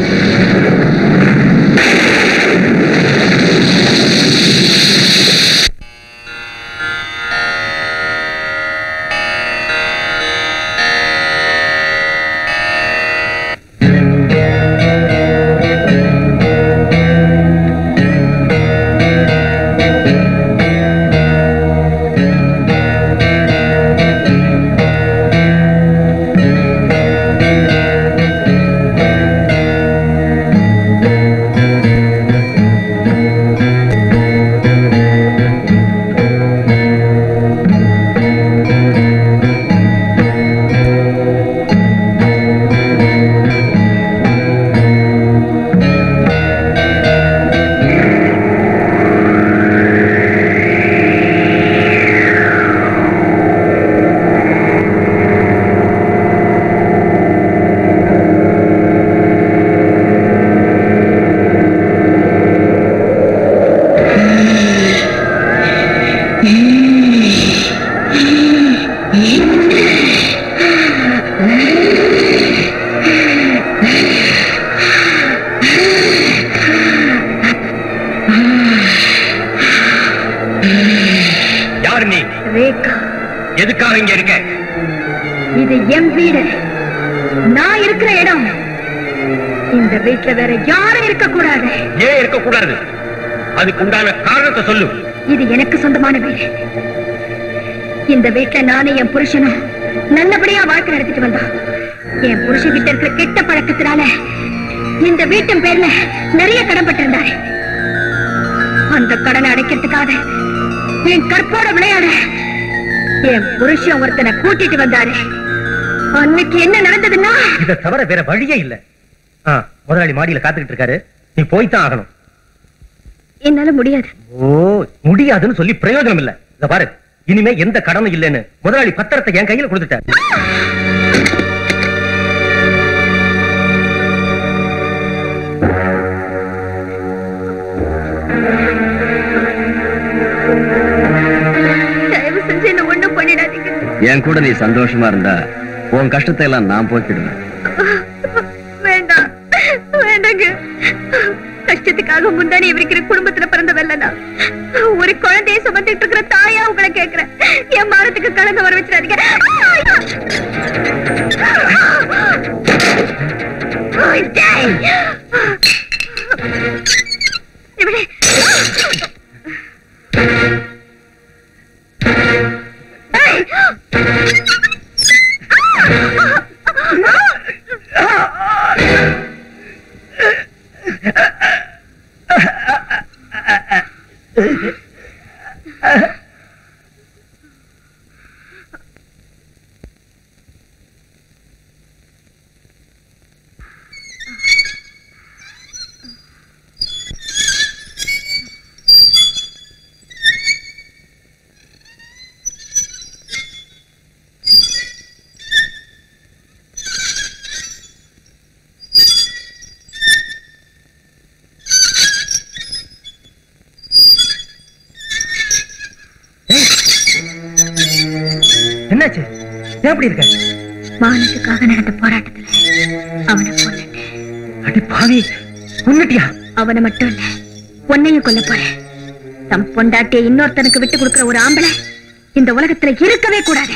யார் நீ ரேகா எதுக்காக இங்க இருக்க இது என் வீடு நான் இருக்கிற இடம் இந்த வீட்டுல வேற யாரும் இருக்க கூடாது ஏன் இருக்க கூடாது அதுக்கு உண்டான காரணத்தை சொல்லு இது எனக்கு சொந்தமான வீடு இந்த வீட்டுல நானே என் புருஷனும் நல்லபடியா வாழ்க்கை நடத்திட்டு வந்தோம் என் புருஷகிட்ட இருக்கிற கெட்ட பழக்கத்தினால இந்த வீட்டின் பேர்ல நிறைய கடன் பட்டிருந்தாரு அந்த கடனை அடைக்கிறதுக்காக என் கற்போட விளையாட என் புருஷன் ஒருத்தனை கூட்டிட்டு வந்தாரு அன்னைக்கு என்ன நடந்ததுன்னா இதை தவிர வேற வழியே இல்ல ஆ, முதலாளி மாடியில காத்துக்கிட்டு இருக்காரு நீ போய்தான் ஆகணும் என்னால முடியாது ஓ முடியாதுன்னு சொல்லி பிரயோஜனம் இல்ல இத பாரு இனிமே எந்த கடனும் இல்லைன்னு முதலாளி பத்திரத்தை என் கையில கொடுத்துட்டாரு தயவு செஞ்சு என்ன ஒண்ணும் பண்ணிடாதீங்க என் கூட நீ சந்தோஷமா இருந்தா உன் கஷ்டத்தை எல்லாம் நான் போக்கிடுவேன் வேண்டாம் வேண்டாங்க கஷ்டத்துக்காக முந்தானி விரிக்கிற குடும்பத்துல பிறந்த வெள்ளனா ஒரு குழந்தைய சுமந்துட்டு இருக்கிற தாயா உங்களை கேக்குறேன் என் மானத்துக்கு கலந்து வர வச்சிடாதீங்க இவளே என்னாச்சு ஏன் அப்படி இருக்க மானத்துக்காக நடந்த போராட்டத்துல அவனை கொன்னுட்டேன் அடி பாவி கொன்னுட்டியா அவனை மட்டும் இல்ல உன்னையும் கொல்ல போறேன் தம் பொண்டாட்டியை இன்னொருத்தனுக்கு விட்டு கொடுக்கிற ஒரு ஆம்பளை இந்த உலகத்துல இருக்கவே கூடாது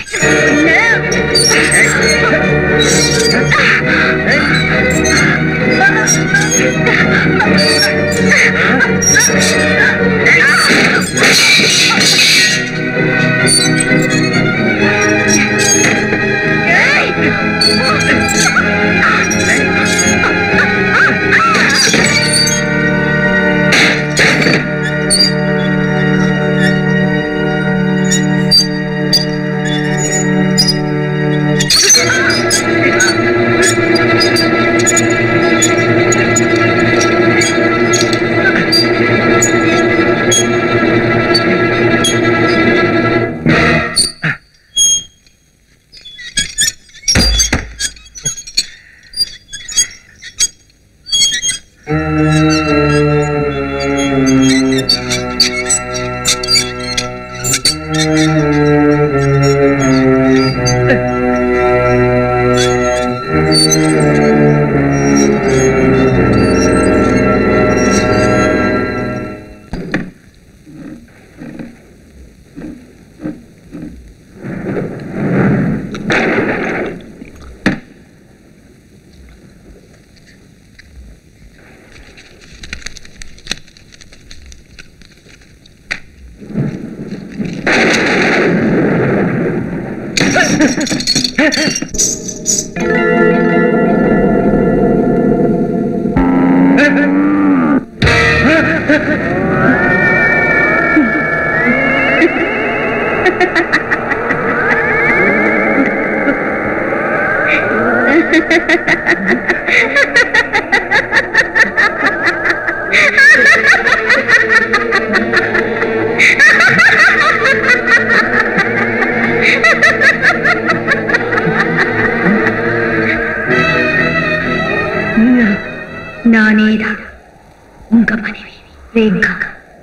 நானேதான் உங்க மனைவி ரேகா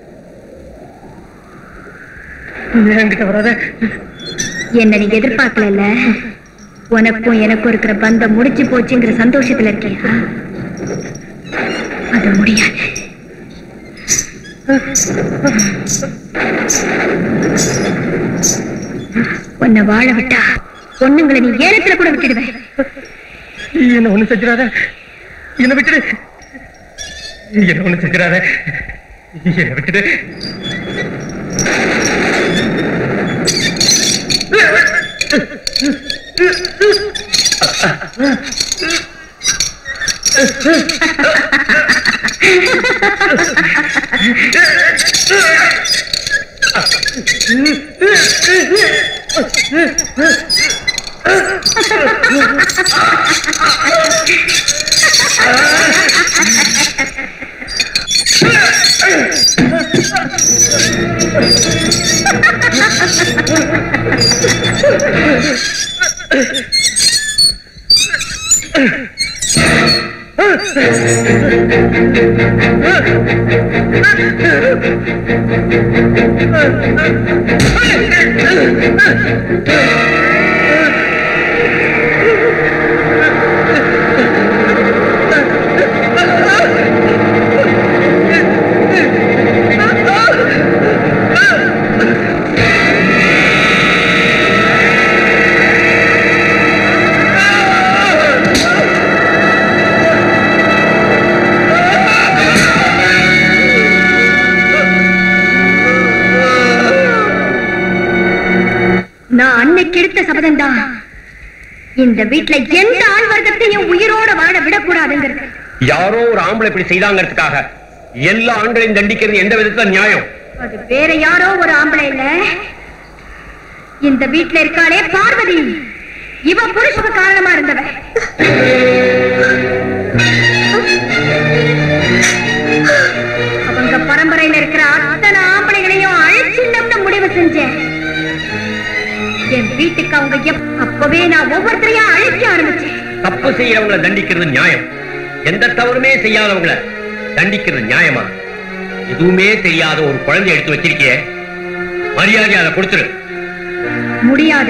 என்கிட்ட வராத என்ன நீங்க எதிர்பார்க்கல உனக்கும் எனக்கும் இருக்கிற பந்தம் முடிச்சு போச்சுங்கிற சந்தோஷத்துல இருக்கியா அது முடியாது உன்னை வாழ விட்டா பொண்ணுங்களை நீ ஏலத்துல கூட விட்டுடுவேன் என்ன ஒண்ணு செஞ்சிடாத என்ன விட்டுடு என்ன ஒண்ணு செஞ்சிடாத என்ன விட்டுடு நான் அன்னைக்கு எடுத்த சபதம் தான் இந்த வீட்டுல எந்த ஆண் வர்க்கத்தையும் உயிரோட வாழ விடக்கூடாதுங்கிறது யாரோ ஒரு ஆம்பளை இப்படி செய்தாங்கிறதுக்காக எல்லா ஆண்களையும் தண்டிக்கிறது எந்த விதத்துல நியாயம் அது வேற யாரோ ஒரு ஆம்பளை இல்ல இந்த வீட்டுல இருக்காளே பார்வதி இவ புருஷனுக்கு காரணமா இருந்தவ அவங்க பரம்பரையில இருக்கிற அத்தனை ஆம்பளைகளையும் அழிச்சிடணும்னு முடிவு செஞ்சேன் என் வீட்டுக்கு அவங்க எப்- அப்பவே நான் ஒவ்வொருத்தரையா அழிக்க ஆரம்பிச்சேன் தப்பு செய்யறவங்களை தண்டிக்கிறது நியாயம் எந்த தவறுமே செய்யாதவங்கள தண்டிக்கிறது நியாயமா எதுவுமே தெரியாத ஒரு குழந்தை எடுத்து வச்சிருக்கிய மரியாதை அதை கொடுத்துரு முடியாது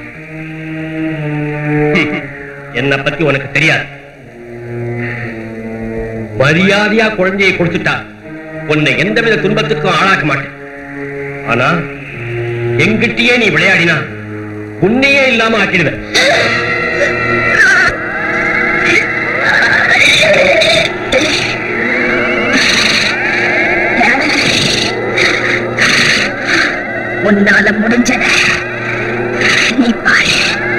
என்னை பத்தி உனக்கு தெரியாது மரியாதையா குழந்தையை கொடுத்துட்டா உன்னை எந்தவித துன்பத்துக்கும் ஆளாக்க மாட்டேன் ஆனா எங்கிட்டயே நீ விளையாடினா உன்னையே இல்லாம ஆக்கிடுவேன் உன்னால முடிஞ்சத நீ பாரு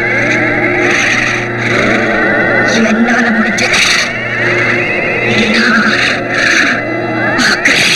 என்னால முடிஞ்சத நான் பார்க்கிறேன்.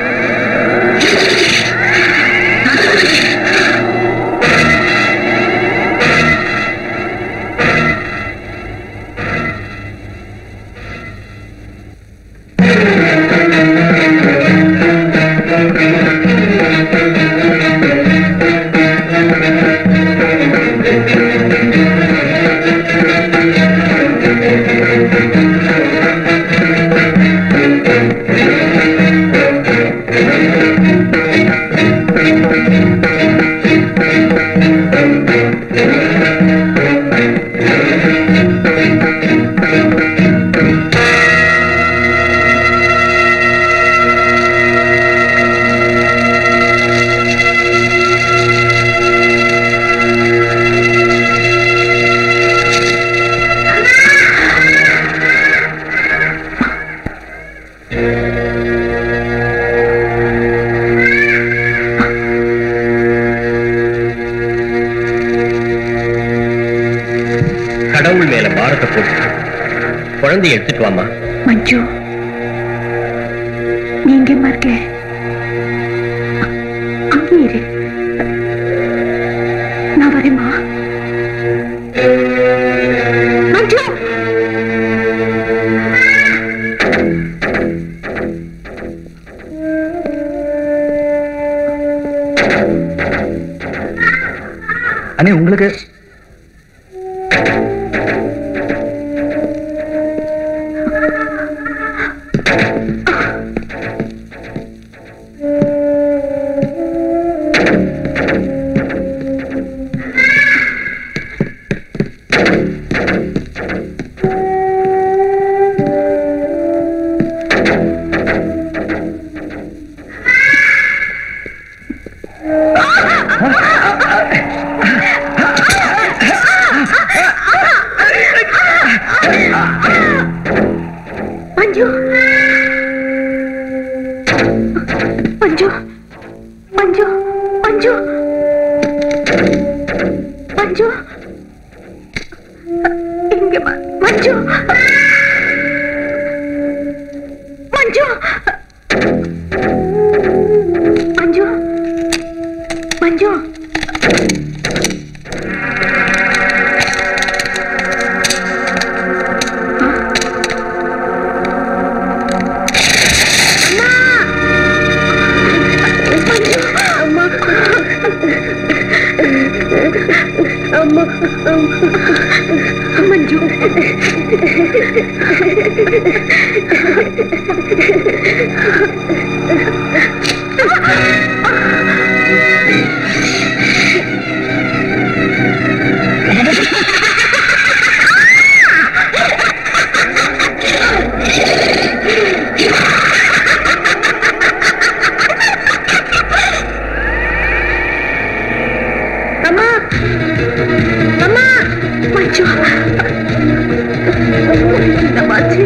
கடவுள் மேல பாரத்தை போட்டு குழந்தைய எடுத்துட்டு வாமா மஞ்சு நீங்க இருக்க அங்கே இரு நான் வரேம்மா மஞ்சு அண்ணே உங்களுக்கு மஞ்சு மஞ்சு மஞ்சு மஞ்சு மஞ்சு மஞ்சு அம்மா அம்மா மஞ்சு என்னமாச்சு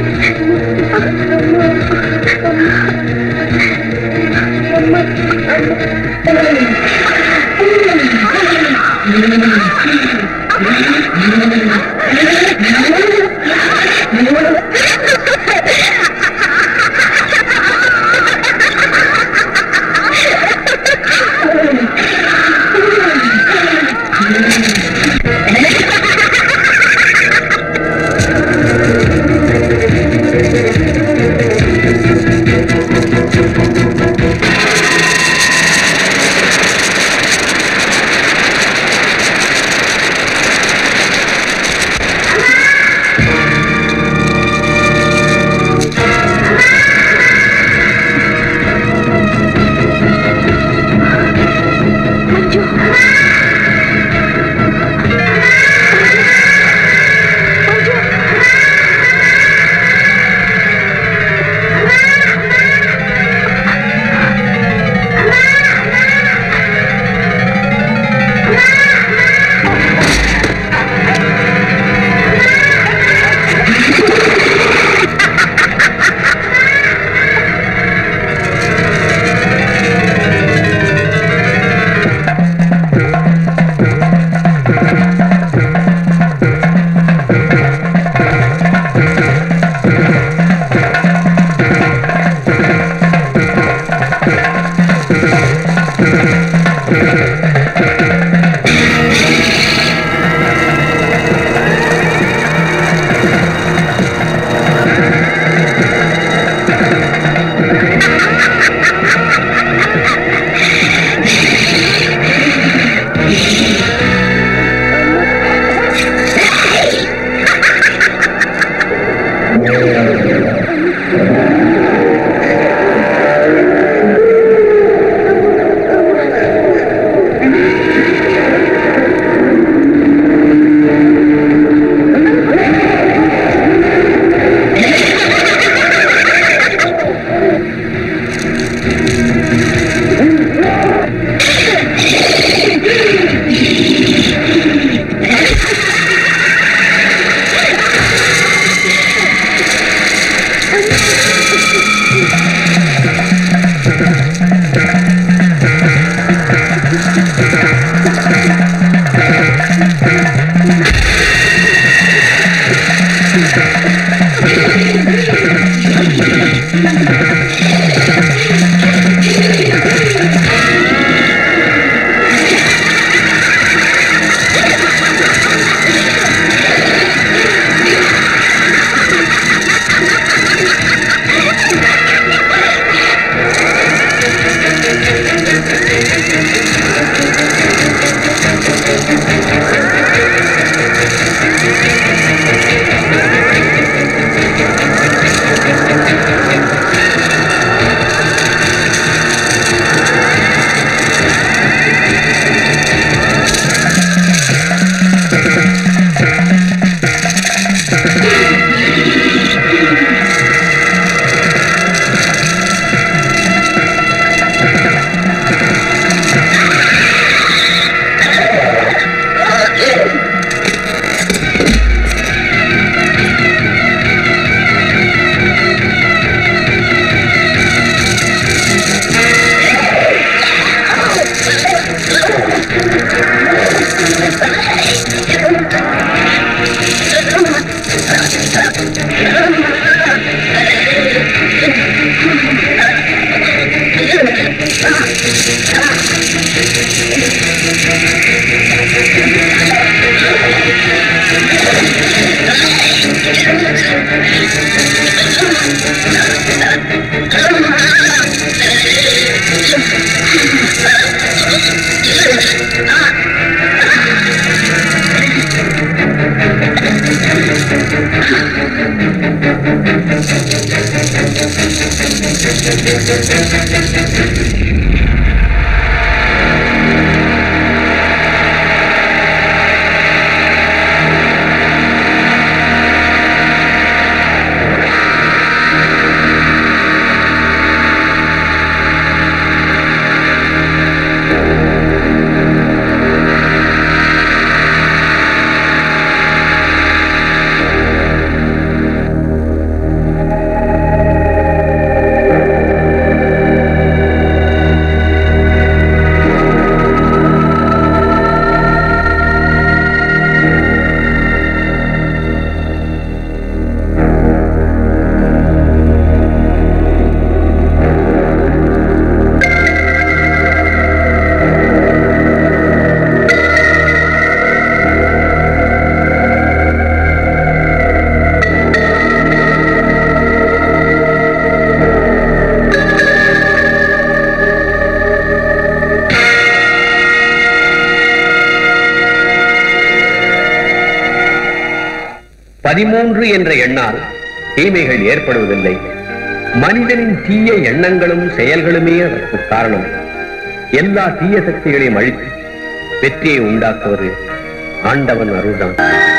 பதிமூன்று என்ற எண்ணால் தீமைகள் ஏற்படுவதில்லை மனிதனின் தீய எண்ணங்களும் செயல்களுமே அதற்கு காரணம் எல்லா தீய சக்திகளையும் அழித்து வெற்றியை உண்டாக்குவது ஆண்டவன் அருள்தான்